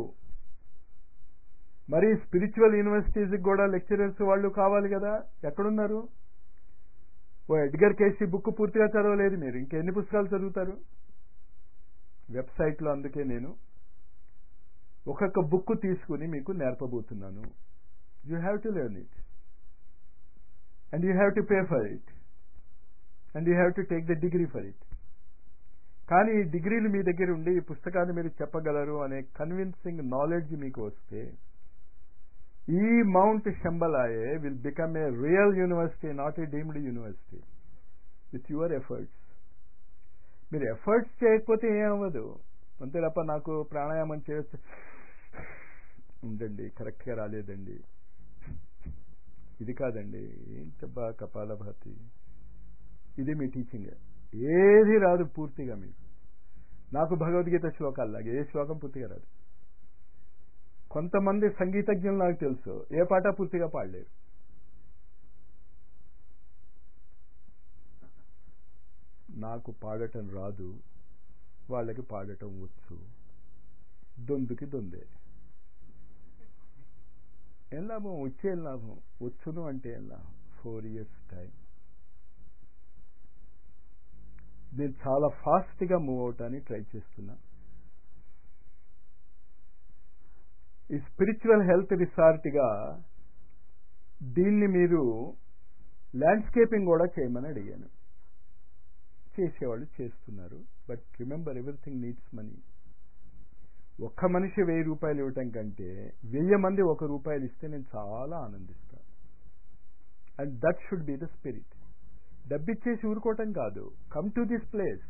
మరి స్పిరిచువల్ యూనివర్సిటీస్కి కూడా లెక్చరర్స్ వాళ్ళు కావాలి కదా ఎక్కడున్నారు ఓ ఎడ్గర్ కేసీ బుక్ పూర్తిగా చదవలేదు మీరు ఇంకెన్ని పుస్తకాలు చదువుతారు వెబ్సైట్లో అందుకే నేను ఒక్కొక్క బుక్ తీసుకుని మీకు నేర్పబోతున్నాను you have to learn it and you have to pay for it and you have to take the degree for it కానీ ఈ డిగ్రీలు మీ దగ్గర ఉండి ఈ పుస్తకాన్ని మీరు చెప్పగలరు అనే కన్విన్సింగ్ నాలెడ్జ్ మీకు వస్తే ఈ మౌంట్ శంబలాయే will become a real university not a deemed university with your efforts మీరు ఎఫర్ట్స్ చేయకపోతే ఏమవ్వదు అంతే తప్ప నాకు ప్రాణాయామం చేయొచ్చు ఉండండి కరెక్ట్గా రాలేదండి ఇది కాదండి ఏంటబ్బా కపాలభాతి ఇది మీ టీచింగ్ ఏది రాదు పూర్తిగా మీకు నాకు భగవద్గీత శ్లోకాల్లాగే ఏ శ్లోకం పూర్తిగా రాదు కొంతమంది సంగీతజ్ఞులు నాకు తెలుసు ఏ పాట పూర్తిగా పాడలేరు నాకు పాడటం రాదు వాళ్ళకి పాడటం వచ్చు దొందుకి దొందే ఏం లాభం వచ్చే లాభం వచ్చును అంటే ఏం లాభం ఫోర్ ఇయర్స్ టైం నేను చాలా ఫాస్ట్గా మూవ్ అవటానికి ట్రై చేస్తున్నా ఈ స్పిరిచువల్ హెల్త్ రిసార్ట్గా దీన్ని మీరు ల్యాండ్స్కేపింగ్ కూడా చేయమని అడిగాను చేసేవాళ్ళు చేస్తున్నారు but remember everything needs money ఒక్క మనిషి వెయ్యి రూపాయలు ఇవ్వటం కంటే వెయ్యి మంది ఒక రూపాయలు ఇస్తే నేను చాలా ఆనందిస్తాను and that should be the spirit డబ్బిచ్చేసి ఊరుకోవటం కాదు కమ్ టు దిస్ ప్లేస్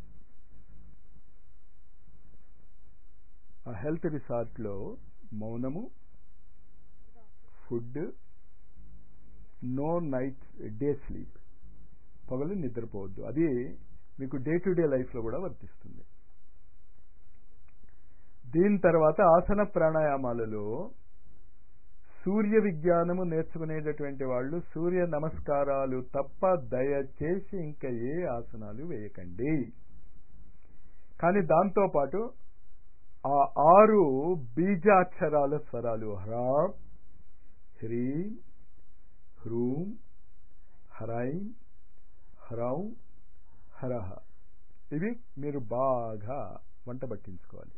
ఆ హెల్త్ రిసార్ట్లో మౌనము food no night day sleep పగలు నిద్రపోవద్దు అది మీకు డే టు డే లైఫ్లో కూడా వర్తిస్తుంది దీని తర్వాత ఆసన ప్రాణాయామాలలో సూర్య విజ్ఞానము నేర్చుకునేటటువంటి వాళ్ళు సూర్య నమస్కారాలు తప్ప దయచేసి ఇంకా ఏ ఆసనాలు వేయకండి కానీ దాంతోపాటు ఆ ఆరు బీజాక్షరాల స్వరాలు హ్రాం హ్రీం హ్రూం హ్రైం హ్రౌం హరహ ఇవి మీరు బాగా వంట పట్టించుకోవాలి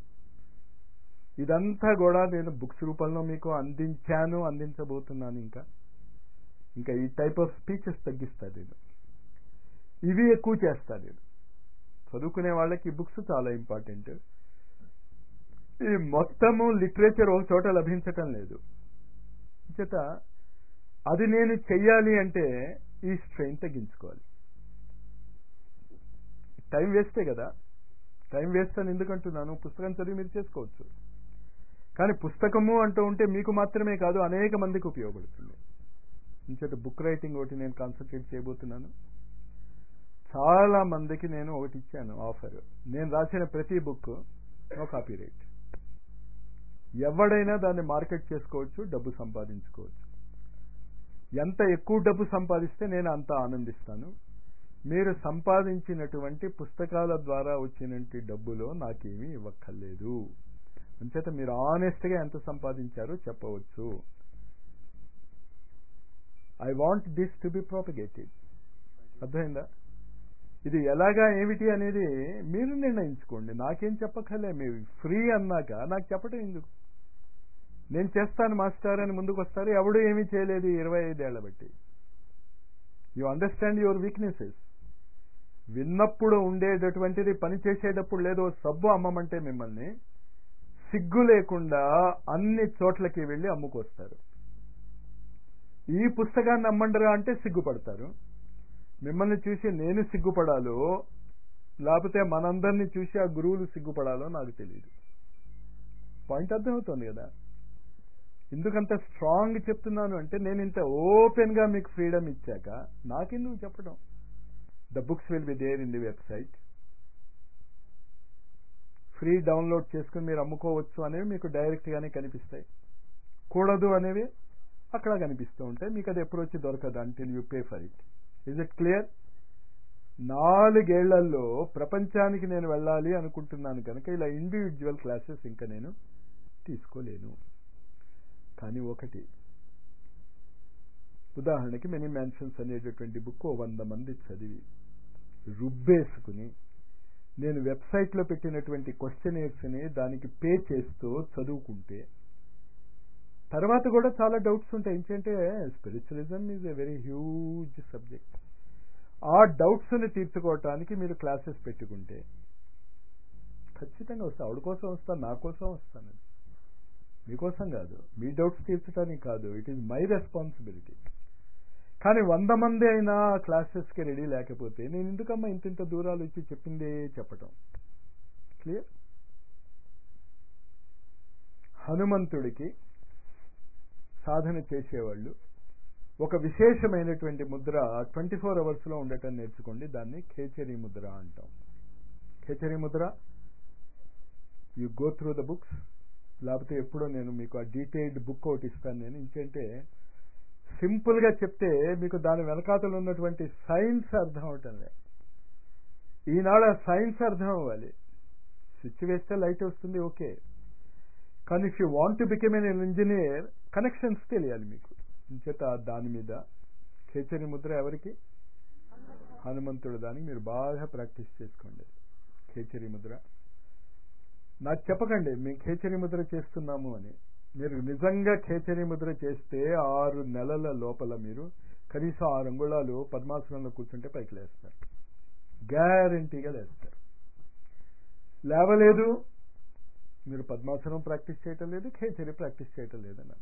ఇదంతా కూడా నేను బుక్స్ రూపంలో మీకు అందించాను అందించబోతున్నాను ఇంకా ఇంకా ఈ టైప్ ఆఫ్ స్పీచెస్ తగ్గిస్తాను నేను ఇవి ఎక్కువ చేస్తాను నేను చదువుకునే వాళ్ళకి బుక్స్ చాలా ఇంపార్టెంట్ ఈ మొత్తము లిటరేచర్ ఒక చోట లభించటం లేదు చేత అది నేను చెయ్యాలి అంటే ఈ స్ట్రెయిన్ తగ్గించుకోవాలి టైం వేస్టే కదా టైం వేస్ట్ అని ఎందుకంటున్నాను పుస్తకం చదివి మీరు చేసుకోవచ్చు కానీ పుస్తకము అంటూ ఉంటే మీకు మాత్రమే కాదు అనేక మందికి ఉపయోగపడుతుంది ఇంచేత బుక్ రైటింగ్ ఒకటి నేను కాన్సన్ట్రేట్ చేయబోతున్నాను చాలా మందికి నేను ఒకటి ఇచ్చాను ఆఫర్ నేను రాసిన ప్రతి బుక్ నో కాపీ రైట్ ఎవడైనా దాన్ని మార్కెట్ చేసుకోవచ్చు డబ్బు సంపాదించుకోవచ్చు ఎంత ఎక్కువ డబ్బు సంపాదిస్తే నేను అంత ఆనందిస్తాను మీరు సంపాదించినటువంటి పుస్తకాల ద్వారా వచ్చినటువంటి డబ్బులో నాకేమీ ఇవ్వక్కర్లేదు అంచేత మీరు ఆనెస్ట్గా ఎంత సంపాదించారో చెప్పవచ్చు I want this to be propagated అర్థమైందా ఇది ఎలాగా ఏమిటి అనేది మీరు నిర్ణయించుకోండి నాకేం చెప్పక్కర్లే మీరు ఫ్రీ అన్నాక నాకు చెప్పడం ఎందుకు నేను చేస్తాను మాస్టర్ అని ముందుకు వస్తారు ఎవడు ఏమీ చేయలేదు ఇరవై ఐదేళ్ల బట్టి యు అండర్స్టాండ్ యువర్ వీక్నెసెస్ విన్నప్పుడు ఉండేటటువంటిది పని చేసేటప్పుడు లేదో సబ్బు అమ్మమంటే మిమ్మల్ని సిగ్గు లేకుండా అన్ని చోట్లకి వెళ్ళి అమ్ముకొస్తారు ఈ పుస్తకాన్ని అమ్మండరా అంటే సిగ్గుపడతారు మిమ్మల్ని చూసి నేను సిగ్గుపడాలో లేకపోతే మనందరినీ చూసి ఆ గురువులు సిగ్గుపడాలో నాకు తెలియదు పాయింట్ అర్థమవుతుంది కదా ఎందుకంత స్ట్రాంగ్ చెప్తున్నాను అంటే నేను ఇంత ఓపెన్ గా మీకు ఫ్రీడమ్ ఇచ్చాక నాకెందుకు చెప్పడం the books will be there in the website free download చేసుకుని మీరు అమ్ముకోవచ్చు అనేవి మీకు డైరెక్ట్ గానే కనిపిస్తాయి కూడదు అనేవి అక్కడ కనిపిస్తూ ఉంటాయి మీకు అది ఎప్పుడు వచ్చి దొరకదు until you pay for it is it clear నాలుగేళ్లలో ప్రపంచానికి నేను వెళ్ళాలి అనుకుంటున్నాను కనుక ఇలా ఇండివిజువల్ క్లాసెస్ ఇంకా నేను తీసుకోలేను కానీ ఒకటి ఉదాహరణకి మెనీ మ్యాన్షన్స్ అనేటటువంటి బుక్ ఓ వంద మంది చదివి రుబ్బేసుకుని నేను వెబ్సైట్లో పెట్టినటువంటి క్వశ్చనేర్స్ని దానికి పే చేస్తూ చదువుకుంటే తర్వాత కూడా చాలా డౌట్స్ ఉంటాయి ఏంటంటే spiritualism is a very huge subject ఆ డౌట్స్ని తీర్చుకోవటానికి మీరు క్లాసెస్ పెట్టుకుంటే ఖచ్చితంగా వస్తా ఆవిడ కోసం వస్తాను నా కోసం వస్తాను మీకోసం కాదు మీ డౌట్స్ తీర్చడానికి కాదు ఇట్ ఈజ్ మై రెస్పాన్సిబిలిటీ కానీ వంద మంది అయినా క్లాసెస్కి రెడీ లేకపోతే నేను ఎందుకమ్మా ఇంత ఇంత దూరాలు ఇచ్చి చెప్పిందే చెప్పటం క్లియర్ హనుమంతుడికి సాధన చేసేవాళ్ళు ఒక విశేషమైనటువంటి ముద్ర ట్వంటీ ఫోర్ అవర్స్లో ఉండటం నేర్చుకోండి దాన్ని ఖేచరీ ముద్ర అంటాం ఖేచరీ ముద్ర you go through the books లేకపోతే ఎప్పుడో నేను మీకు ఆ డీటెయిల్డ్ బుక్ ఒకటి ఇస్తాను నేను ఇంకేంటే సింపుల్గా చెప్తే మీకు దాని వెనకాతలు ఉన్నటువంటి సైన్స్ అర్థం అవటంలే ఈనాడు ఆ సైన్స్ అర్థం అవ్వాలి స్విచ్ వేస్తే లైట్ వస్తుంది ఓకే కానీ if you want to become an engineer connections తెలియాలి మీకు ఇంచేత దాని మీద ఖేచరి ముద్ర ఎవరికి హనుమంతుడు దానికి మీరు బాగా ప్రాక్టీస్ చేసుకోండి ఖేచరి ముద్ర నాకు చెప్పకండి మేము ఖేచరి ముద్ర చేస్తున్నాము అని మీరు నిజంగా ఖేచరి ముద్ర చేస్తే ఆరు నెలల లోపల మీరు కనీసం ఆరు అంగుళాలు పద్మాసనంలో కూర్చుంటే పైకి లేస్తారు గ్యారంటీగా లేస్తారు లేవలేదు మీరు పద్మాసనం ప్రాక్టీస్ చేయటం లేదు ఖేచరి ప్రాక్టీస్ చేయటం లేదన్న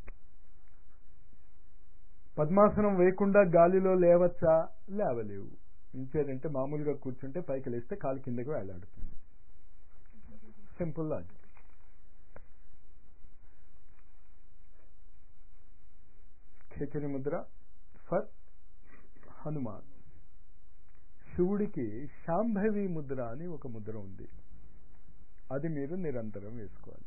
పద్మాసనం వేయకుండా గాలిలో లేవచ్చా లేవలేవు ఇంకేదంటే మామూలుగా కూర్చుంటే పైకి లేస్తే కాలు కిందకి వేలాడుతుంది సింపుల్ లాజిక్ ఖేచరి ముద్ర ఫర్ హనుమాన్ శివుడికి శాంభవి ముద్ర అని ఒక ముద్ర ఉంది అది మీరు నిరంతరం వేసుకోవాలి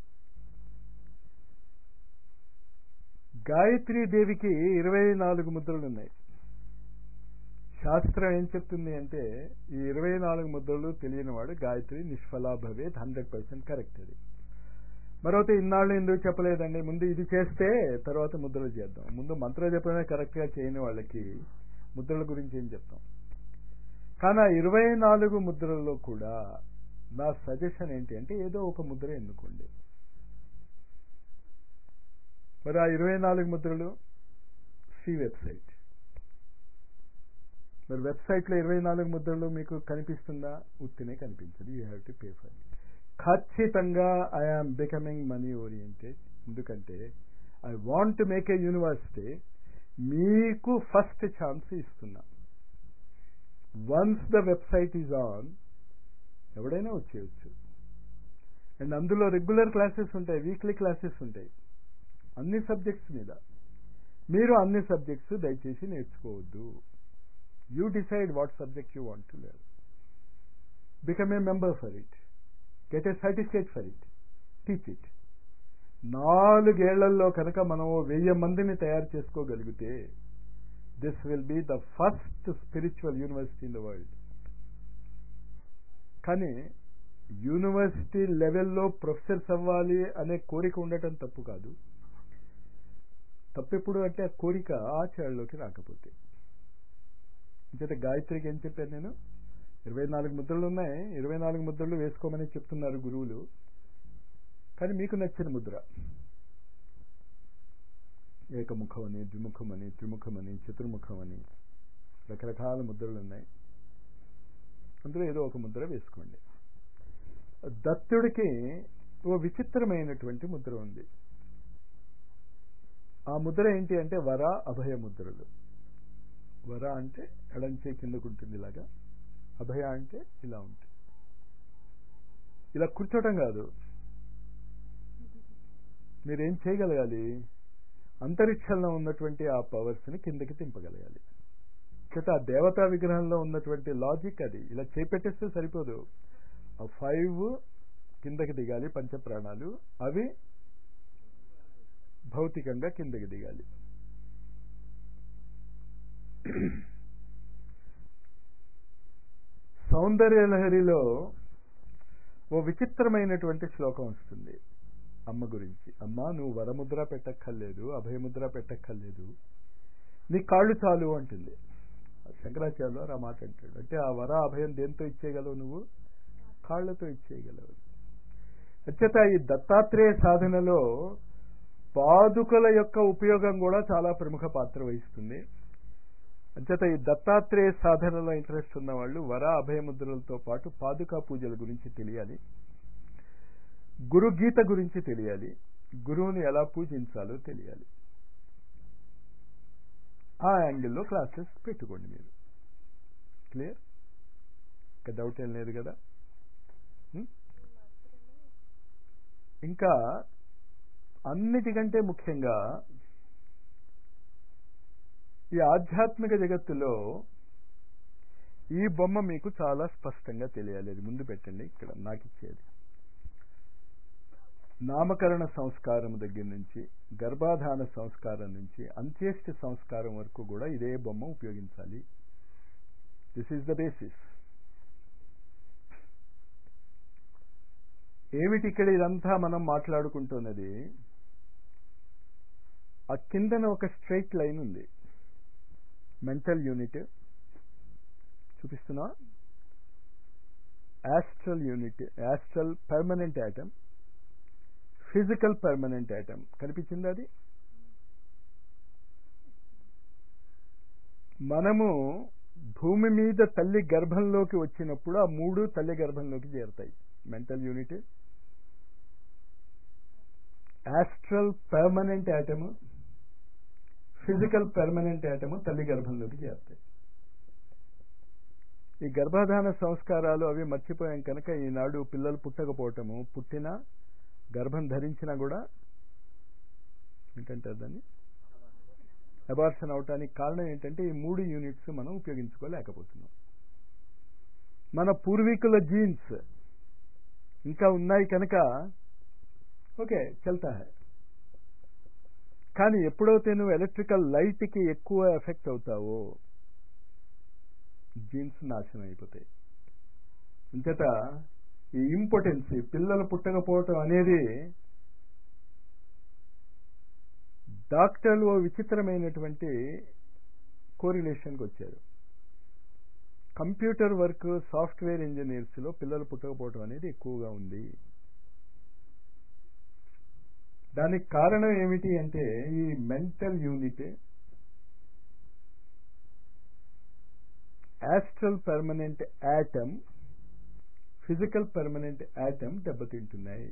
గాయత్రీ దేవికి ఇరవై నాలుగు ముద్రలు ఉన్నాయి శాస్త్రం ఏం చెప్తుంది అంటే ఈ ఇరవై నాలుగు ముద్రలు తెలియని వాడు గాయత్రి నిష్ఫలా భవేత్ హండ్రెడ్ పర్సెంట్ కరెక్ట్ అది మరొకటి ఇన్నాళ్ళు ఎందుకు చెప్పలేదండి ముందు ఇది చేస్తే తర్వాత ముద్రలు చేద్దాం ముందు మంత్ర జపమే కరెక్ట్గా చేయని వాళ్ళకి ముద్రల గురించి ఏం చెప్తాం కానీ ఆ ఇరవై నాలుగు ముద్రల్లో కూడా నా సజెషన్ ఏంటి అంటే ఏదో ఒక ముద్ర ఎన్నుకోండి మరి ఆ ఇరవై నాలుగు ముద్రలు సి వెబ్సైట్ మరి వెబ్సైట్లో ఇరవై నాలుగు ముద్రలు మీకు కనిపిస్తుందా ఉత్తినే కనిపించదు you have to pay for ఖచ్చితంగా ఐఆమ్ బికమింగ్ మనీ ఓరియంటెడ్ ఎందుకంటే I want to make a university మీకు ఫస్ట్ ఛాన్స్ ఇస్తున్నా once the website is on ఎవడైనా వచ్చేయచ్చు అండ్ అందులో రెగ్యులర్ క్లాసెస్ ఉంటాయి వీక్లీ క్లాసెస్ ఉంటాయి అన్ని సబ్జెక్ట్స్ మీద మీరు అన్ని సబ్జెక్ట్స్ దయచేసి నేర్చుకోవద్దు you decide what subject you want to learn become a member for it get a certificate for it teach it నాలుగేళ్లలో కనుక మనం వెయ్యి మందిని తయారు చేసుకోగలిగితే this will be the first spiritual university in the world కానీ యూనివర్సిటీ లెవెల్లో ప్రొఫెసర్స్ అవ్వాలి అనే కోరిక ఉండటం తప్పు కాదు తప్పెప్పుడు అంటే ఆ కోరిక ఆచరణలోకి రాకపోతే అంచేత గాయత్రికి ఏం చెప్పాను నేను ఇరవై నాలుగు ముద్రలు ఉన్నాయి ఇరవై నాలుగు ముద్రలు వేసుకోమని చెప్తున్నారు గురువులు కానీ మీకు నచ్చిన ముద్ర ఏకముఖమని ద్విముఖమని త్రిముఖమని చతుర్ముఖమని రకరకాల ముద్రలు ఉన్నాయి అందులో ఏదో ఒక ముద్ర వేసుకోండి దత్తుడికి ఓ విచిత్రమైనటువంటి ముద్ర ఉంది ఆ ముద్ర ఏంటి అంటే వర అభయ ముద్రలు వర అంటే ఎడంచే కిందకుంటుంది ఇలాగా అభయ అంటే ఇలా ఉంటుంది ఇలా కూర్చోటం కాదు మీరేం చేయగలగాలి అంతరిక్షంలో ఉన్నటువంటి ఆ పవర్స్ని కిందకి తింపగలగాలి చేత ఆ దేవతా విగ్రహంలో ఉన్నటువంటి లాజిక్ అది ఇలా చేపెట్టేస్తే సరిపోదు ఆ ఫైవ్ కిందకి దిగాలి పంచప్రాణాలు అవి భౌతికంగా కిందకి దిగాలి సౌందర్య లహరిలో ఓ విచిత్రమైనటువంటి శ్లోకం వస్తుంది అమ్మ గురించి అమ్మ నువ్వు వరముద్ర పెట్టక్కర్లేదు అభయముద్ర పెట్టక్కర్లేదు నీ కాళ్ళు చాలు అంటుంది శంకరాచార్యులు వారు ఆ మాట అంటాడు అంటే ఆ వర అభయం దేంతో ఇచ్చేయగలవు నువ్వు కాళ్లతో ఇచ్చేయగలవు అత్యత ఈ దత్తాత్రేయ సాధనలో పాదుకల యొక్క ఉపయోగం కూడా చాలా ప్రముఖ పాత్ర వహిస్తుంది అంచేత ఈ దత్తాత్రేయ సాధనలో ఇంట్రెస్ట్ ఉన్న వాళ్ళు వర అభయముద్రలతో పాటు పాదుకా పూజల గురించి తెలియాలి గురు గీత గురించి తెలియాలి గురువుని ఎలా పూజించాలో తెలియాలి ఆ యాంగిల్లో క్లాసెస్ పెట్టుకోండి మీరు క్లియర్ ఇంకా డౌట్ ఏం లేదు కదా ఇంకా అన్నిటికంటే ముఖ్యంగా ఈ ఆధ్యాత్మిక జగత్తులో ఈ బొమ్మ మీకు చాలా స్పష్టంగా తెలియాలి అది ముందు పెట్టండి ఇక్కడ నాకు ఇచ్చేది నామకరణ సంస్కారం దగ్గర నుంచి గర్భాధాన సంస్కారం నుంచి అంత్యేష్టి సంస్కారం వరకు కూడా ఇదే బొమ్మ ఉపయోగించాలి దిస్ ఈజ్ ద బేసిస్ ఏమిటి ఇక్కడ ఇదంతా మనం మాట్లాడుకుంటున్నది ఆ కిందన ఒక స్ట్రైట్ లైన్ ఉంది మెంటల్ యూనిట్ చూపిస్తున్నా astral unit astral permanent item physical permanent item కనిపించింది అది మనము భూమి మీద తల్లి గర్భంలోకి వచ్చినప్పుడు ఆ మూడు తల్లి గర్భంలోకి చేరుతాయి mental unit astral permanent item physical permanent item తల్లి గర్భంలోకి చేరుతాయి ఈ గర్భాధాన సంస్కారాలు అవి మర్చిపోయాం కనుక ఈనాడు పిల్లలు పుట్టకపోవటము పుట్టినా గర్భం ధరించినా కూడా ఏంటంటారు దాన్ని అబార్షన్ అవటానికి కారణం ఏంటంటే ఈ మూడు యూనిట్స్ మనం ఉపయోగించుకోలేకపోతున్నాం మన పూర్వీకుల జీన్స్ ఇంకా ఉన్నాయి కనుక ఓకే చల్తా హై కానీ ఎప్పుడైతే నువ్వు ఎలక్ట్రికల్ లైట్కి ఎక్కువ ఎఫెక్ట్ అవుతావో జీన్స్ నాశనం అయిపోతాయి అంచేత ఈ ఇంపార్టెన్సీ పిల్లలు పుట్టకపోవటం అనేది డాక్టర్లు ఓ విచిత్రమైనటువంటి కోరిలేషన్కి వచ్చారు కంప్యూటర్ వర్క్ సాఫ్ట్వేర్ ఇంజనీర్స్లో పిల్లలు పుట్టకపోవటం అనేది ఎక్కువగా ఉంది దానికి కారణం ఏమిటి అంటే ఈ mental unit astral permanent atom physical permanent atom దెబ్బతింటున్నాయి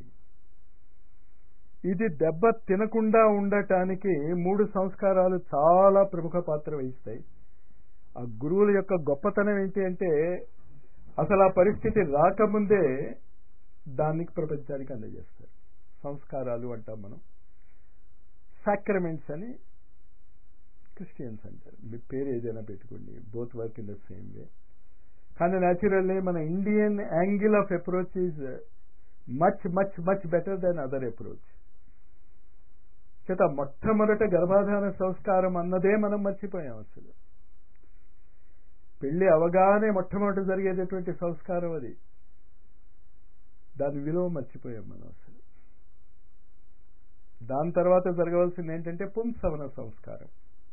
ఇది దెబ్బ తినకుండా ఉండటానికి మూడు సంస్కారాలు చాలా ప్రముఖ పాత్ర వహిస్తాయి ఆ గురువుల యొక్క గొప్పతనం ఏంటి అంటే అసలు ఆ పరిస్థితి రాకముందే దానికి ప్రపంచానికి అందజేస్తారు సంస్కారాలు అంటాం మనం సాక్రమెంట్స్ అని క్రిస్టియన్స్ అంటారు మీ పేరు ఏదైనా పెట్టుకోండి both work in the same way కానీ న్యాచురల్లీ మన Indian angle of approach is much much much better than other approach చేత మొట్టమొదట గర్భాధాన సంస్కారం అన్నదే మనం మర్చిపోయాం అసలు పెళ్లి అవగానే మొట్టమొదటి జరిగేటటువంటి సంస్కారం అది దాని విలువ మర్చిపోయాం మనం అసలు దాని తర్వాత జరగవలసింది ఏంటంటే పుంసవన సంస్కారం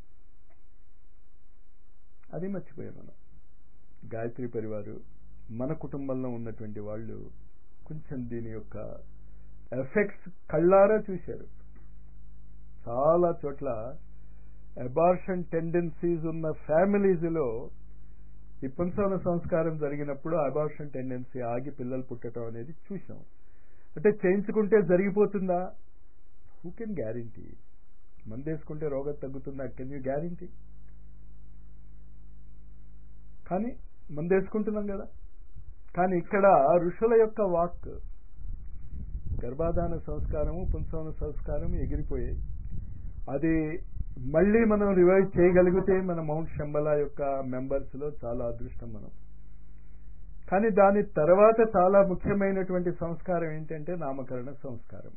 అది మర్చిపోయాం మనం గాయత్రి పరివారు మన కుటుంబంలో ఉన్నటువంటి వాళ్ళు కొంచెం దీని యొక్క ఎఫెక్ట్స్ కళ్ళారా చూశారు చాలా చోట్ల అబార్షన్ టెండెన్సీస్ ఉన్న ఫ్యామిలీస్లో ఈ పుంసవన సంస్కారం జరిగినప్పుడు అబార్షన్ టెండెన్సీ ఆగి పిల్లలు పుట్టడం అనేది చూసాం అంటే చేయించుకుంటే జరిగిపోతుందా హూ కెన్ గ్యారంటీ మందేసుకుంటే రోగం తగ్గుతుందా కెన్ యూ గ్యారంటీ కానీ మందేసుకుంటున్నాం కదా కానీ ఇక్కడ ఋషుల యొక్క వాక్ గర్భాధాన సంస్కారము పుంసవన సంస్కారము ఎగిరిపోయాయి అది మళ్ళీ మనం రివైవ్ చేయగలిగితే మన మౌంట్ శంబల యొక్క మెంబర్స్లో చాలా అదృష్టం మనం కానీ దాని తర్వాత చాలా ముఖ్యమైనటువంటి సంస్కారం ఏంటంటే నామకరణ సంస్కారం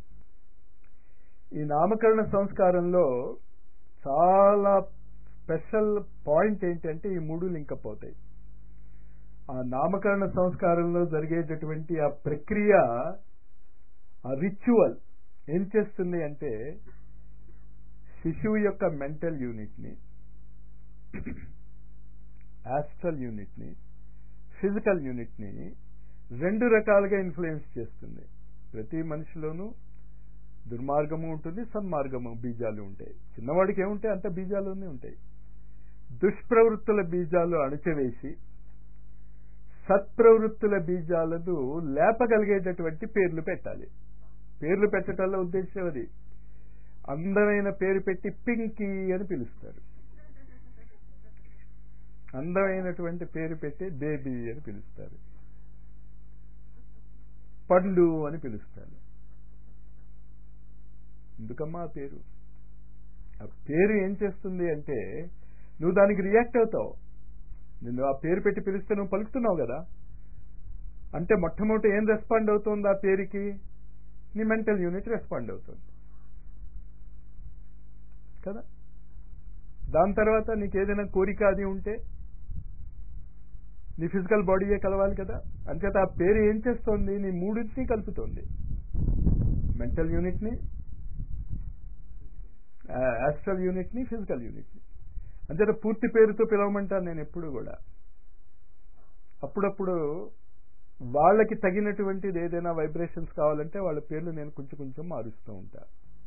ఈ నామకరణ సంస్కారంలో చాలా స్పెషల్ పాయింట్ ఏంటంటే ఈ మూడు లింకప్ అవుతాయి ఆ నామకరణ సంస్కారంలో జరిగేటటువంటి ఆ ప్రక్రియ ఆ రిచువల్ ఏం చేస్తుంది అంటే శిశువు యొక్క మెంటల్ యూనిట్ని యాస్ట్రల్ యూనిట్ని ఫిజికల్ యూనిట్ని రెండు రకాలుగా ఇన్ఫ్లుయెన్స్ చేస్తుంది ప్రతి మనిషిలోనూ దుర్మార్గము ఉంటుంది సన్మార్గము బీజాలు ఉంటాయి చిన్నవాడికి ఏముంటాయి అంత బీజాలునే ఉంటాయి దుష్ప్రవృత్తుల బీజాలు అణచివేసి సత్ప్రవృత్తుల బీజాలను లేపగలిగేటటువంటి పేర్లు పెట్టాలి పేర్లు పెట్టడంలో ఉద్దేశం అది అందమైన పేరు పెట్టి పింకీ అని పిలుస్తారు అందమైనటువంటి పేరు పెట్టి బేబీ అని పిలుస్తారు పండు అని పిలుస్తారు ఎందుకమ్మా ఆ పేరు ఆ పేరు ఏం చేస్తుంది అంటే నువ్వు దానికి రియాక్ట్ అవుతావు నిన్ను ఆ పేరు పెట్టి పిలిస్తే నువ్వు పలుకుతున్నావు కదా అంటే మొట్టమొదటి ఏం రెస్పాండ్ అవుతుంది ఆ పేరుకి నీ మెంటల్ యూనిట్ రెస్పాండ్ అవుతుంది కదా దాని తర్వాత నీకు ఏదైనా కోరిక అది ఉంటే నీ ఫిజికల్ బాడీయే కలవాలి కదా అంచేత ఆ పేరు ఏం చేస్తోంది నీ మూడింటిని కలుపుతోంది మెంటల్ యూనిట్ని యాస్ట్రల్ యూనిట్ని ఫిజికల్ యూనిట్ని అంచేత పూర్తి పేరుతో పిలవమంటాను నేను ఎప్పుడు కూడా అప్పుడప్పుడు వాళ్ళకి తగినటువంటిది ఏదైనా వైబ్రేషన్స్ కావాలంటే వాళ్ళ పేర్లు నేను కొంచెం కొంచెం మారుస్తూ ఉంటా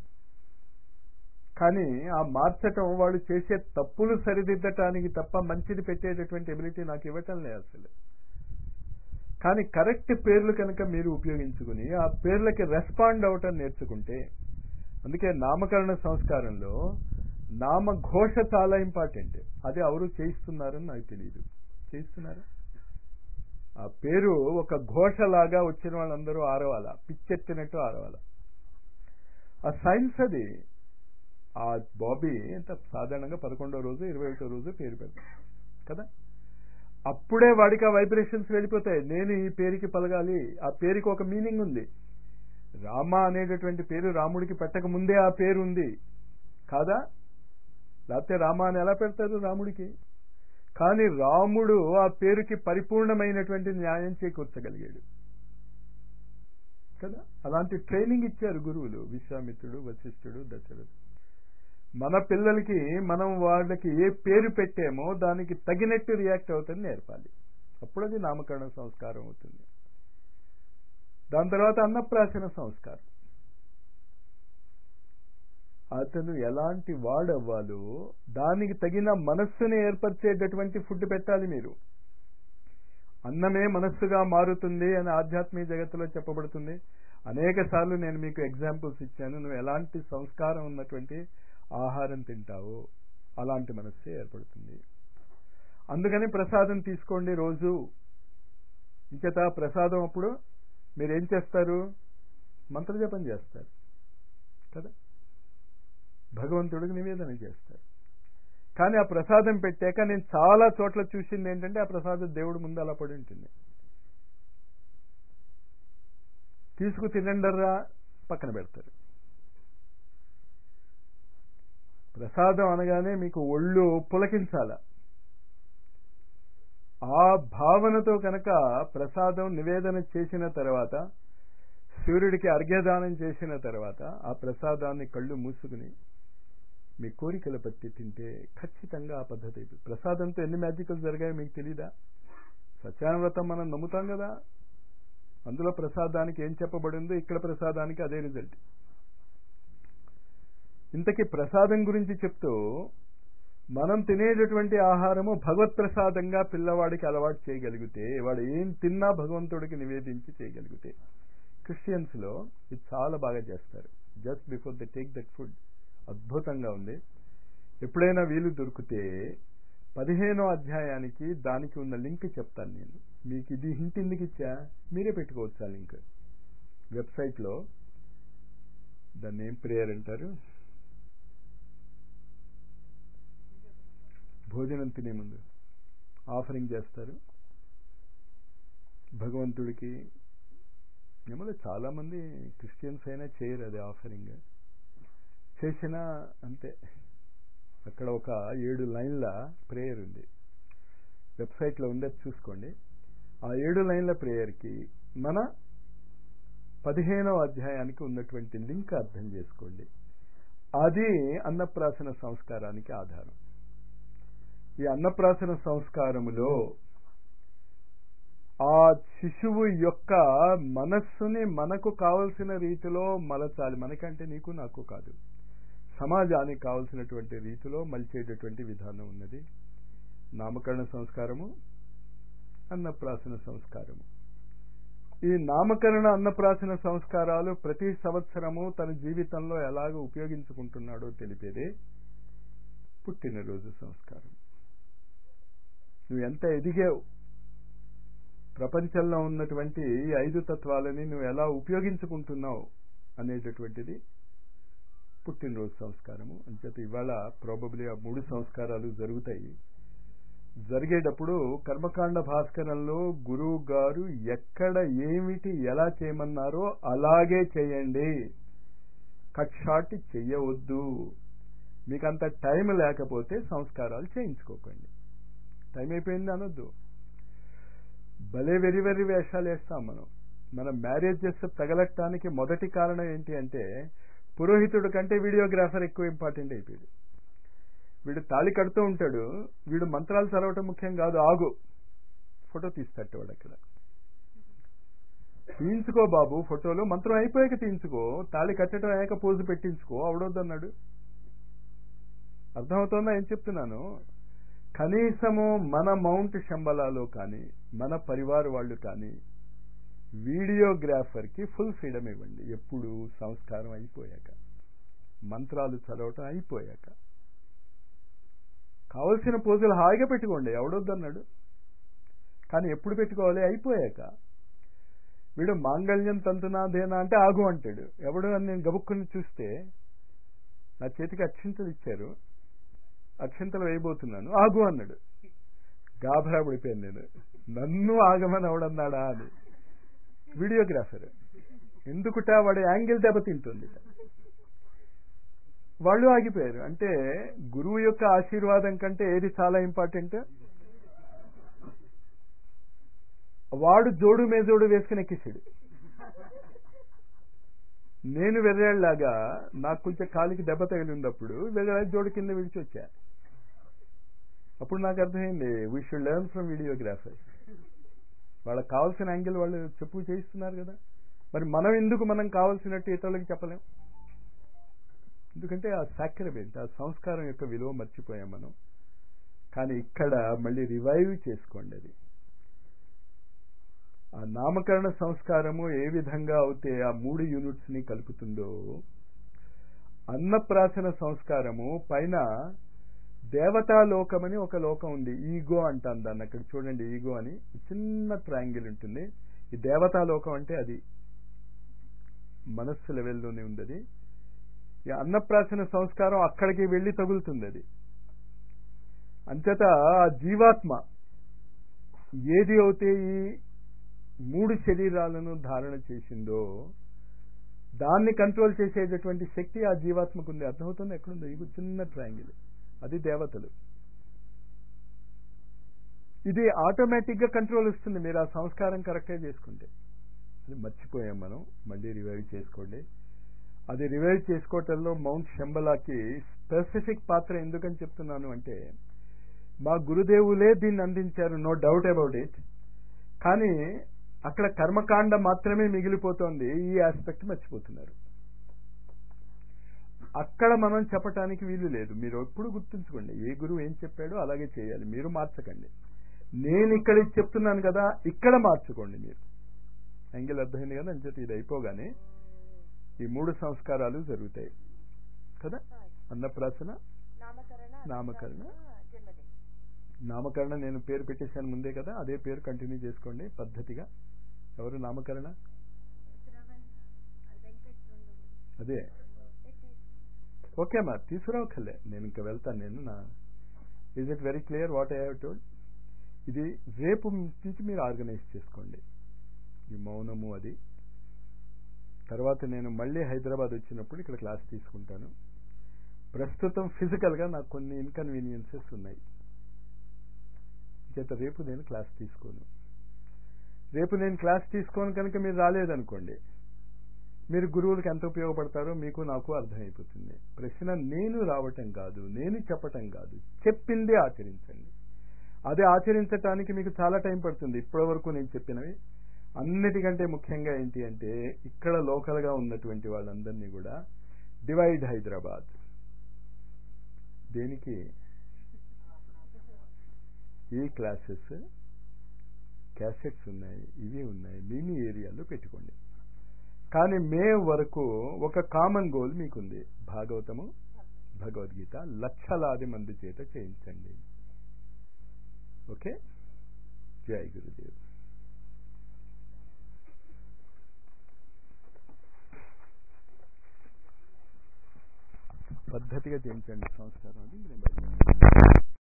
కానీ ఆ మార్చటం వాళ్ళు చేసే తప్పులు సరిదిద్దటానికి తప్ప మంచిది పెట్టేటటువంటి ఎబిలిటీ నాకు ఇవ్వటం లేదు అసలు కానీ కరెక్ట్ పేర్లు కనుక మీరు ఉపయోగించుకుని ఆ పేర్లకి రెస్పాండ్ అవటం నేర్చుకుంటే అందుకే నామకరణ సంస్కారంలో నామఘోష చాలా ఇంపార్టెంట్ అది ఎవరు చేయిస్తున్నారని నాకు తెలియదు చేయిస్తున్నారా ఆ పేరు ఒక ఘోషలాగా వచ్చిన వాళ్ళందరూ ఆరవాల పిచ్చెత్తినట్టు ఆరవాల ఆ సైన్స్ అది ఆ బాబీ ఎంత సాధారణంగా పదకొండో రోజు ఇరవై ఒకటో రోజు పేరు పెడతాం కదా అప్పుడే వాడికి ఆ వైబ్రేషన్స్ వెళ్ళిపోతాయి నేను ఈ పేరుకి పలగాలి ఆ పేరుకి ఒక మీనింగ్ ఉంది రామ అనేటటువంటి పేరు రాముడికి పెట్టక ముందే ఆ పేరు ఉంది కాదా లేకపోతే రామ అని ఎలా పెడతారు రాముడికి కానీ రాముడు ఆ పేరుకి పరిపూర్ణమైనటువంటి న్యాయం చేకూర్చగలిగాడు కదా అలాంటి ట్రైనింగ్ ఇచ్చారు గురువులు విశ్వామిత్రుడు వశిష్ఠుడు దశరథుడు మన పిల్లలకి మనం వాళ్ళకి ఏ పేరు పెట్టామో దానికి తగినట్టు రియాక్ట్ అవుతుంది నేర్పాలి అప్పుడు అది నామకరణ సంస్కారం అవుతుంది దాని తర్వాత అన్నప్రాసన సంస్కారం అతను ఎలాంటి వాడవ్వాలో దానికి తగిన మనస్సుని ఏర్పరిచేటటువంటి ఫుడ్ పెట్టాలి మీరు అన్నమే మనస్సుగా మారుతుంది అని ఆధ్యాత్మిక జగత్తులో చెప్పబడుతుంది అనేక సార్లు నేను మీకు ఎగ్జాంపుల్స్ ఇచ్చాను నువ్వు ఎలాంటి సంస్కారం ఉన్నటువంటి ఆహారం తింటావో అలాంటి మనస్సే ఏర్పడుతుంది అందుకని ప్రసాదం తీసుకోండి రోజు ఇంకేత ప్రసాదం అప్పుడు మీరు ఏం చేస్తారు మంత్రజపం చేస్తారు కదా భగవంతుడికి నివేదన చేస్తారు కానీ ఆ ప్రసాదం పెట్టాక నేను చాలా చోట్ల చూసింది ఏంటంటే ఆ ప్రసాదం దేవుడు ముందు అలా పడి ఉంటుంది తీసుకు తినండర్రా పక్కన పెడతారు ప్రసాదం అనగానే మీకు ఒళ్ళు పులకించాల ఆ భావనతో కనుక ప్రసాదం నివేదన చేసిన తర్వాత సూర్యుడికి అర్ఘ్యదానం చేసిన తర్వాత ఆ ప్రసాదాన్ని కళ్ళు మూసుకుని మీ కోరికల పట్టి తింటే ఖచ్చితంగా ఆ పద్ధతి ప్రసాదంతో ఎన్ని మ్యాజికల్ జరిగాయో మీకు తెలీదా సత్యాన వ్రతం మనం నమ్ముతాం కదా అందులో ప్రసాదానికి ఏం చెప్పబడిందో ఇక్కడ ప్రసాదానికి అదే రిజల్ట్ ఇంతకీ ప్రసాదం గురించి చెప్తూ మనం తినేటటువంటి ఆహారము భగవత్ ప్రసాదంగా పిల్లవాడికి అలవాటు చేయగలిగితే వాడు ఏం తిన్నా భగవంతుడికి నివేదించి చేయగలిగితే క్రిస్టియన్స్ లో ఇది చాలా బాగా చేస్తారు just before the take that food అద్భుతంగా ఉంది ఎప్పుడైనా వీలు దొరికితే పదిహేనో అధ్యాయానికి దానికి ఉన్న లింక్ చెప్తాను నేను మీకు ఇది హింట్ ఎందుకు ఇచ్చా మీరే పెట్టుకోవచ్చు ఆ లింక్ వెబ్సైట్లో దాన్ని ఏం ప్రేయర్ అంటారు భోజనం తినే ముందు ఆఫరింగ్ చేస్తారు భగవంతుడికి ఏమో చాలా మంది క్రిస్టియన్స్ అయినా చేయరు అది ఆఫరింగ్ చేసినా అంతే అక్కడ ఒక ఏడు లైన్ల ప్రేయర్ ఉంది వెబ్సైట్లో ఉంది చూసుకోండి ఆ ఏడు లైన్ల ప్రేయర్కి మన పదిహేనవ అధ్యాయానికి ఉన్నటువంటి లింక్ అర్థం చేసుకోండి అది అన్నప్రాసన సంస్కారానికి ఆధారం ఈ అన్నప్రాసన సంస్కారములో ఆ శిశువు యొక్క మనస్సుని మనకు కావలసిన రీతిలో మలచాలి మనకంటే నీకు నాకు కాదు సమాజానికి కావలసినటువంటి రీతిలో మలిచేటటువంటి విధానం ఉన్నది నామకరణ సంస్కారము అన్నప్రాసన సంస్కారము ఈ నామకరణ అన్నప్రాసన సంస్కారాలు ప్రతి సంవత్సరము తన జీవితంలో ఎలాగ ఉపయోగించుకుంటున్నాడో తెలిపేదే పుట్టినరోజు సంస్కారం నువ్వు ఎంత ఎదిగావు ప్రపంచంలో ఉన్నటువంటి ఈ ఐదు తత్వాలని నువ్వు ఎలా ఉపయోగించుకుంటున్నావు అనేటటువంటిది పుట్టినరోజు సంస్కారము అంచేత ఇవాళ ప్రాబబ్లీ ఆ మూడు సంస్కారాలు జరుగుతాయి జరిగేటప్పుడు కర్మకాండ భాస్కరంలో గురువు గారు ఎక్కడ ఏమిటి ఎలా చేయమన్నారో అలాగే చేయండి కట్ షాట్ చెయ్యవద్దు మీకు అంత టైం లేకపోతే సంస్కారాలు చేయించుకోకండి టైం అయిపోయింది అనొద్దు భలే వెరీ వెరీ వేషాలు వేస్తాం మనం మన మ్యారేజెస్ తగలటానికి మొదటి కారణం ఏంటి అంటే పురోహితుడు కంటే వీడియోగ్రాఫర్ ఎక్కువ ఇంపార్టెంట్ అయిపోయాడు వీడు తాళి కడుతూ ఉంటాడు వీడు మంత్రాలు చదవటం ముఖ్యం కాదు ఆగు ఫోటో తీస్తాడు వాడు అక్కడ తీయించుకో బాబు ఫోటోలు మంత్రం అయిపోయాక తీయించుకో తాళి కట్టడం అయ్యాక పోజు పెట్టించుకో అవడొద్దన్నాడు అర్థమవుతోందా ఏం చెప్తున్నాను కనీసము మన మౌంట్ శంబలాలో కానీ మన పరివార వాళ్ళు కానీ వీడియోగ్రాఫర్కి ఫుల్ ఫ్రీడమ్ ఇవ్వండి ఎప్పుడు సంస్కారం అయిపోయాక మంత్రాలు చదవటం అయిపోయాక కావలసిన పోజులు హాయిగా పెట్టుకోండి ఎవడొద్దన్నాడు కానీ ఎప్పుడు పెట్టుకోవాలి అయిపోయాక వీడు మాంగళ్యం తంతునాదేనా అంటే ఆగు అంటాడు ఎవడు అని నేను గబుక్కుని చూస్తే నా చేతికి అక్షింతలు ఇచ్చారు అక్షింతలు వేయబోతున్నాను ఆగు అన్నాడు గాభరా పడిపోయాను నేను నన్ను ఆగమని ఎవడన్నాడా అని వీడియోగ్రాఫర్ ఎందుకుట వాడి యాంగిల్ దెబ్బతింటుంది వాళ్ళు ఆగిపోయారు అంటే గురువు యొక్క ఆశీర్వాదం కంటే ఏది చాలా ఇంపార్టెంట్ వాడు జోడు మేజోడు వేసుకుని ఎక్కేసాడు నేను వెర్రాళ్ళలాగా నాకు కొంచెం కాలికి దెబ్బ తగిలినప్పుడు వెర్రాళ్ళ జోడు కింద విడిచి వచ్చా అప్పుడు నాకు అర్థమైంది we should learn from videographers వాళ్ళకి కావాల్సిన యాంగిల్ వాళ్ళు చెప్పు చేయిస్తున్నారు కదా మరి మనం ఎందుకు మనం కావాల్సినట్టు ఇతరులకు చెప్పలేం ఎందుకంటే ఆ సాక్రమెంట్ ఆ సంస్కారం యొక్క విలువ మర్చిపోయాం మనం కానీ ఇక్కడ మళ్ళీ రివైవ్ చేసుకోండి అది ఆ నామకరణ సంస్కారము ఏ విధంగా అయితే ఆ మూడు యూనిట్స్ ని కలుపుతుందో అన్నప్రాసన సంస్కారము పైన దేవతా లోకమని ఒక లోకం ఉంది ఈగో అంటాను దాన్ని అక్కడ చూడండి ఈగో అని చిన్న ట్రయాంగిల్ ఉంటుంది ఈ దేవతా లోకం అంటే అది మనస్సు లెవెల్లోనే ఉంది అది ఈ అన్నప్రాసన సంస్కారం అక్కడికి వెళ్ళి తగులుతుంది అది అంచేత ఆ జీవాత్మ ఏది అయితే ఈ మూడు శరీరాలను ధారణ చేసిందో దాన్ని కంట్రోల్ చేసేటటువంటి శక్తి ఆ జీవాత్మకు ఉంది అర్థమవుతుంది ఎక్కడుందో ఇది చిన్న ట్రయాంగిల్ అది దేవతలు ఇది ఆటోమేటిక్ గా కంట్రోల్ వస్తుంది మీరు ఆ సంస్కారం కరెక్ట్గా చేసుకుంటే అది మర్చిపోయాం మనం మళ్ళీ రివైవ్ చేసుకోండి అది రివైవ్ చేసుకోవటంలో మౌంట్ శంబలాకి స్పెసిఫిక్ పాత్ర ఎందుకని చెప్తున్నాను అంటే మా గురుదేవులే దీన్ని అందించారు నో డౌట్ అబౌట్ ఇట్ కానీ అక్కడ కర్మకాండ మాత్రమే మిగిలిపోతోంది ఈ ఆస్పెక్ట్ మర్చిపోతున్నారు అక్కడ మనం చెప్పటానికి వీలు లేదు మీరు ఎప్పుడు గుర్తుంచుకోండి ఏ గురువు ఏం చెప్పాడో అలాగే చేయాలి మీరు మార్చకండి నేను ఇక్కడ ఇది చెప్తున్నాను కదా ఇక్కడ మార్చుకోండి మీరు యాంగిల్ అర్థమైంది కదా అని చెప్పి ఇది అయిపోగానే ఈ మూడు సంస్కారాలు జరుగుతాయి కదా అన్నప్రాసన నామకరణ నామకరణ. జన్మదిన నామకరణ నేను పేరు పెట్టేశాను ముందే కదా అదే పేరు కంటిన్యూ చేసుకోండి పద్ధతిగా ఎవరు నామకరణ అదే ఓకే అమ్మా తీసుకురావక్కర్లే నేను ఇంకా వెళ్తాను నేను నా is it very clear what I have told ఇది రేపు నుంచి మీరు ఆర్గనైజ్ చేసుకోండి ఈ మౌనము అది తర్వాత నేను మళ్ళీ హైదరాబాద్ వచ్చినప్పుడు ఇక్కడ క్లాస్ తీసుకుంటాను ప్రస్తుతం ఫిజికల్గా నాకు కొన్ని ఇన్కన్వీనియన్సెస్ ఉన్నాయి చేత రేపు నేను క్లాస్ తీసుకోను రేపు నేను క్లాస్ తీసుకోను కనుక మీరు రాలేదనుకోండి మీరు గురువులకు ఎంత ఉపయోగపడతారో మీకు నాకు అర్థమైపోతుంది ప్రశ్న నేను రావటం కాదు నేను చెప్పటం కాదు చెప్పింది ఆచరించండి అది ఆచరించటానికి మీకు చాలా టైం పడుతుంది ఇప్పటి వరకు నేను చెప్పినవి అన్నిటికంటే ముఖ్యంగా ఏంటి అంటే ఇక్కడ లోకల్గా ఉన్నటువంటి వాళ్ళందరినీ కూడా డివైడ్ హైదరాబాద్ దేనికి ఈ క్లాసెస్ క్యాసెట్స్ ఉన్నాయి ఇవి ఉన్నాయి మీ మీ ఏరియాలో పెట్టుకోండి కానీ మే వరకు ఒక కామన్ గోల్ మీకుంది భాగవతము భగవద్గీత లక్షలాది మంది చేత చేయించండి ఓకే జై గురుదేవ్ పద్ధతిగా చేయించండి సంస్కారం అది నేను బయలుదేరుతాను.